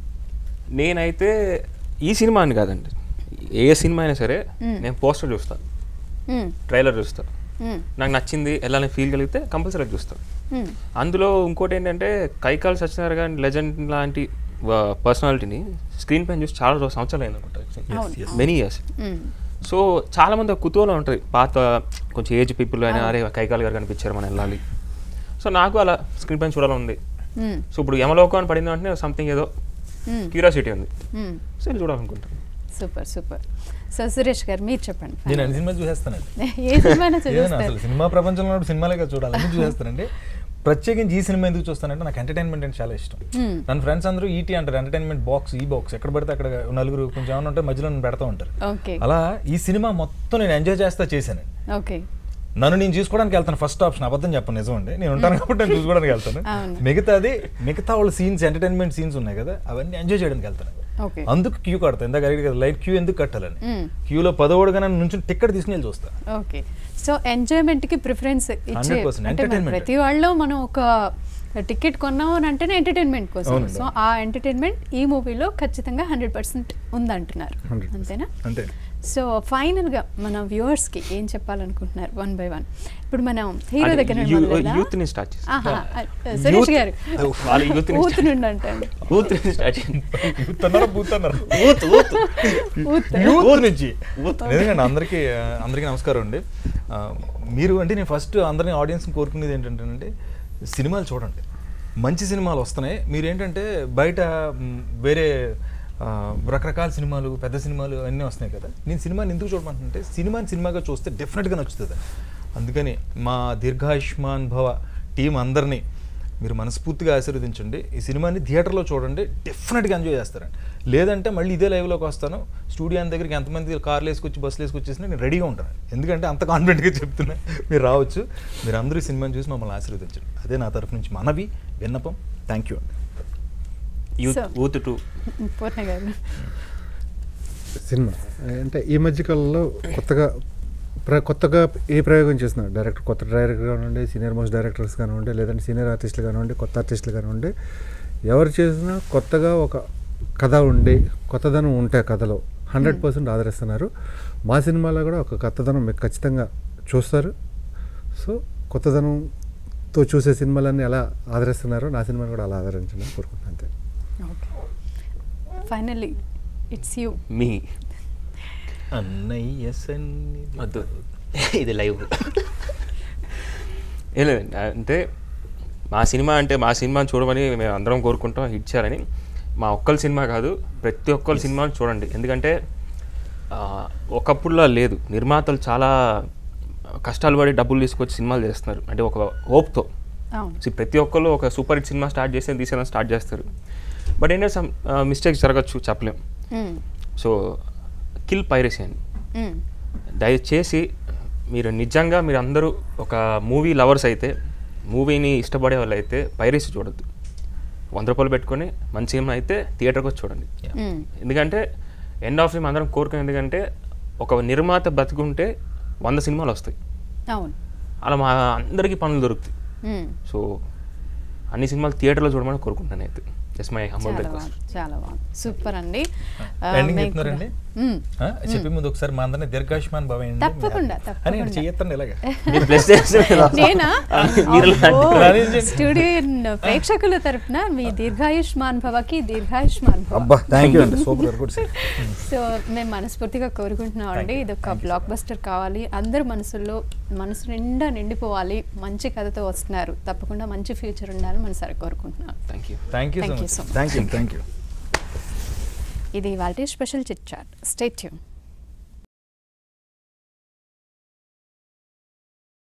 Speaker 2: నేనైతే ఈ సినిమా అని కాదండి ఏ సినిమా అయినా సరే
Speaker 1: మ్మ్.
Speaker 2: నేను పోస్టర్ చూస్తా
Speaker 1: మ్మ్.
Speaker 2: ట్రైలర్ చూస్తా
Speaker 1: మ్మ్.
Speaker 2: నాకు నచ్చింది వెళ్ళాలని ఫీల్ కలిగితే కంపల్సరీ చూస్తా
Speaker 1: మ్మ్.
Speaker 2: అందులో ఇంకోటి ఏంటంటే కైకాల్ సత్యనారాయణ గారి లెజెండ్ లాంటి పర్సనాలిటీని స్క్రీన్ పైన చూసి చాలా రోజు సంవత్సరాలు అయింది
Speaker 1: అవును,
Speaker 2: అనుకుంటా
Speaker 1: అవును.
Speaker 2: మెనీ ఇయర్స్
Speaker 1: మ్మ్.
Speaker 2: సో చాలా మంది ఒక కుతూహలం ఉంటుంది పాత కొంచెం ఏజ్ పీపుల్ అయినా అరే కైకాల్ గారు కనిపించారు మనం వెళ్ళాలి సో నాకు అలా స్క్రీన్ పైన చూడాలని ఉంది
Speaker 1: మ్మ్.
Speaker 2: సో ఇప్పుడు యమలోకం అని పడింది అంటే సంథింగ్ ఏదో
Speaker 1: మ్మ్.
Speaker 2: క్యూరియాసిటీ ఉంది
Speaker 1: మ్మ్.
Speaker 2: సో వెళ్ళి చూడాలనుకుంటాను
Speaker 1: సూపర్ సూపర్ సో సురేష్ గారు మీరు చెప్పండి
Speaker 3: నేను అన్ని సినిమాలు చూసేస్తానండి
Speaker 1: ఏ సినిమా అయినా
Speaker 3: ఏదైనా
Speaker 1: చూస్తారు
Speaker 3: అసలు సినిమా ప్రపంచంలో ఉన్నప్పుడు సినిమాలే కదా చూడాలి అన్ని చూసేస్తానండి ప్రత్యేకించి ఈ సినిమా ఎందుకు చూస్తానంటే నాకు ఎంటర్టైన్మెంట్ అంటే చాలా ఇష్టం
Speaker 1: Hmm.
Speaker 3: నన్ను ఫ్రెండ్స్ అందరూ ఈటీ అంటారు ఎంటర్టైన్మెంట్ బాక్స్ ఈ బాక్స్ ఎక్కడ పడితే అక్కడ నలుగురు కొంచెం ఏమైనా ఉంటే మధ్యలో నన్ను పెడతా ఉంటారు
Speaker 1: ఓకే
Speaker 3: అలా ఈ సినిమా మొత్తం నేను ఎంజాయ్ చేస్తా చేశానండి
Speaker 1: ఓకే
Speaker 3: నన్ను నేను చూసుకోవడానికి వెళ్తాను ఫస్ట్ ఆప్షన్ అబద్ధం చెప్పను నిజం అండి నేను ఉంటాను కాబట్టి నేను చూసుకోవడానికి వెళ్తాను
Speaker 1: అవును.
Speaker 3: మిగతాది మిగతా వాళ్ళ సీన్స్ ఎంటర్టైన్మెంట్ సీన్స్ ఉన్నాయి కదా అవన్నీ ఎంజాయ్ చేయడానికి వెళ్తాను
Speaker 1: ఓకే
Speaker 3: అందుకు క్యూ కడతాను ఇందాక అడిగారు కదా లైట్ క్యూ ఎందుకు కట్టాలని
Speaker 1: మ్మ్.
Speaker 3: క్యూలో పదోడుగా నన్ను నుంచి టికెట్ తీసుకుని వెళ్ళి చూస్తా
Speaker 1: ఓకే సో ఎంజాయ్మెంట్ కి ప్రిఫరెన్స్ ఇచ్చే
Speaker 3: 100%
Speaker 1: అంటే మన
Speaker 3: entertainment.
Speaker 1: ప్రతి వాళ్ళు మనం ఒక టికెట్ కొన్నాం అని అంటేనే ఎంటర్టైన్మెంట్ కోసం
Speaker 3: అవునండి.
Speaker 1: సో ఆ ఎంటర్టైన్మెంట్ ఈ మూవీలో ఖచ్చితంగా హండ్రెడ్ పర్సెంట్ ఉందంటున్నారు
Speaker 4: 100%.
Speaker 1: అంతేనా
Speaker 3: అంతే
Speaker 1: సో ఫైనల్గా మన వ్యూవర్స్కి ఏం చెప్పాలనుకుంటున్నారు వన్ బై వన్ ఇప్పుడు మనం హీరో
Speaker 2: అంటే
Speaker 1: దగ్గర
Speaker 2: యూ-
Speaker 1: మొదలు పెడదాం?
Speaker 2: యూత్ని స్టార్ట్ చేసి
Speaker 1: ఆహా, సురేష్
Speaker 2: యూత్-
Speaker 1: గారు
Speaker 2: వాళ్ళ యూత్ని
Speaker 1: ఊత్ నుండి అంటండి
Speaker 2: యూత్ని స్టార్ట్ చేయండి
Speaker 3: యూత్ అన్నారా బూత్ అన్నారా
Speaker 2: యూత్ యూత్
Speaker 1: ఊత్
Speaker 3: యూత్ నుంచి ఎందుకంటే అందరికీ ఆ, అందరికీ నమస్కారం అండి ఆ, మీరు అంటే నేను ఫస్ట్ అందరినీ ఆడియన్స్ కోరుకునేది ఏంటంటే సినిమాలు చూడండి మంచి సినిమాలు వస్తున్నాయి మీరు ఏంటంటే బయట మ్, వేరే ఆ, రకరకాల సినిమాలు పెద్ద సినిమాలు అన్నీ వస్తున్నాయి కదా నేను సినిమాని ఎందుకు చూడమంటుంటే సినిమాని సినిమాగా చూస్తే డెఫినెట్గా నచ్చుతుంది అందుకని మా దీర్ఘాయుష్మాన్ భవ టీం అందరినీ మీరు మనస్ఫూర్తిగా ఆశీర్వదించండి ఈ సినిమాని థియేటర్లో చూడండి డెఫినెట్గా ఎంజాయ్ చేస్తారండి లేదంటే మళ్ళీ ఇదే లైవ్లోకి వస్తాను స్టూడియో దగ్గరికి ఎంతమంది కార్లు వేసుకొచ్చి బస్సులు వేసుకొచ్చేసినా నేను రెడీగా ఉంటాను ఎందుకంటే అంత కాన్ఫిడెంట్గా చెప్తున్నా మీరు రావచ్చు మీరు అందరూ ఈ సినిమాని చూసి మమ్మల్ని ఆశీర్వదించండి అదే నా తరఫు నుంచి మనవి విన్నపం థ్యాంక్ యూ అండి
Speaker 2: youth
Speaker 1: So-
Speaker 2: youth too
Speaker 1: Purna గారు
Speaker 4: సినిమా అంటే ఈ మధ్య కాలంలో కొత్తగా ప్ర కొత్తగా ఏ ప్రయోగం చేస్తున్నారు డైరెక్టర్ కొత్త డైరెక్టర్ కానివ్వండి సీనియర్ మోస్ట్ డైరెక్టర్స్ కానివ్వండి లేదంటే సీనియర్ ఆర్టిస్టులు కానివ్వండి కొత్త ఆర్టిస్టులు కానివ్వండి ఎవరు చేసినా కొత్తగా ఒక కథ ఉండి కొత్తదనం ఉంటే కథలో హండ్రెడ్ పర్సెంట్ ఆదరిస్తున్నారు మా సినిమాలో కూడా ఒక కొత్తదనం మీకు ఖచ్చితంగా చూస్తారు సో కొత్తదనంతో చూసే సినిమాలన్నీ ఎలా ఆదరిస్తున్నారో నా సినిమాని కూడా అలా ఆదరించండి కోరుకుంటున్నాను అంతే
Speaker 1: ఓకే ఫైనల్లీ ఇట్స్ యూ
Speaker 2: మీ
Speaker 3: అన్నయ్య సన్నిధి
Speaker 2: వద్దు ఇది లైవ్ ఏం లేదండి అంటే మా సినిమా అంటే మా సినిమాని చూడమని మేము అందరం కోరుకుంటాం హిట్ చేయాలని మా ఒక్కరి సినిమా కాదు ప్రతి ఒక్కరి సినిమాని చూడండి ఎందుకంటే ఆ, ఒకప్పుడులా లేదు నిర్మాతలు చాలా కష్టాలు పడి డబ్బులు తీసుకొచ్చి సినిమాలు చేస్తున్నారు అంటే ఒక హోప్తో
Speaker 1: అవును
Speaker 2: See, ప్రతి ఒక్కళ్ళు ఒక సూపర్ హిట్ సినిమా స్టార్ట్ చేసి తీసేయడం స్టార్ట్ చేస్తారు బట్ ఏంటంటే సమ్ మిస్టేక్స్ జరగచ్చు చెప్పలేం
Speaker 1: మ్మ్.
Speaker 2: సో కిల్ పైరసీ అని
Speaker 1: మ్మ్.
Speaker 2: దయచేసి మీరు నిజంగా మీరు అందరూ ఒక మూవీ లవర్స్ అయితే మూవీని ఇష్టపడే వాళ్ళు అయితే పైరసీ చూడొద్దు వంద రూపాయలు పెట్టుకొని మంచి సినిమా అయితే థియేటర్కి వచ్చి చూడండి
Speaker 1: మ్మ్.
Speaker 2: ఎందుకంటే ఎండ్ ఆఫ్ ఫిల్మ్ అందరం కోరుకునే ఎందుకంటే ఒక నిర్మాత బతుకుంటే వంద సినిమాలు వస్తాయి
Speaker 1: అవును
Speaker 2: అలా మా అందరికీ పనులు దొరుకుతాయి
Speaker 1: మ్మ్.
Speaker 2: సో అన్ని సినిమాలు థియేటర్లో చూడమని కోరుకుంటాను అయితే జస్ట్ మై హంబల్
Speaker 1: చాలా
Speaker 2: రిక్వెస్ట్
Speaker 1: బాగుంది చాలా బాగుంది సూపర్ అండి ఆ,
Speaker 3: ఎండింగ్
Speaker 1: మేము
Speaker 3: చెప్తున్నారండి
Speaker 1: కూడా- మ్మ్.
Speaker 3: ఆ, చెప్పే ముందు ఒకసారి మా అందరినీ దీర్ఘాయుష్మాన్ భవ
Speaker 1: తప్పకుండా,
Speaker 3: అని
Speaker 1: తప్పకుండా.
Speaker 3: చెయ్యొత్తండి ఇలాగా
Speaker 2: మీరు ప్లస్ చేస్తే
Speaker 1: నేనా
Speaker 2: మీరు
Speaker 1: అబ్బో,
Speaker 3: లాంటి-
Speaker 1: స్టూడియో ప్రేక్షకుల తరపున మీ దీర్ఘాయుష్మాన్ భవకి దీర్ఘాయుష్మాన్ భవ
Speaker 3: అబ్బా థ్యాంక్ యూ అండి సూపర్ గుడ్
Speaker 1: సో మేము మనస్ఫూర్తిగా కోరుకుంటున్నాం అండి ఇది ఒక బ్లాక్ బస్టర్ కావాలి అందరు మనసుల్లో మనసు నిండా నిండిపోవాలి మంచి కథతో వస్తున్నారు తప్పకుండా మంచి ఫ్యూచర్ ఉండాలని మనం సరే కోరుకుంటున్నాం
Speaker 2: thank you
Speaker 3: thank you so
Speaker 1: Thank you
Speaker 3: much
Speaker 1: so much.
Speaker 3: Thank you thank you
Speaker 1: ఇది వాళ్ళ special chit chat stay tune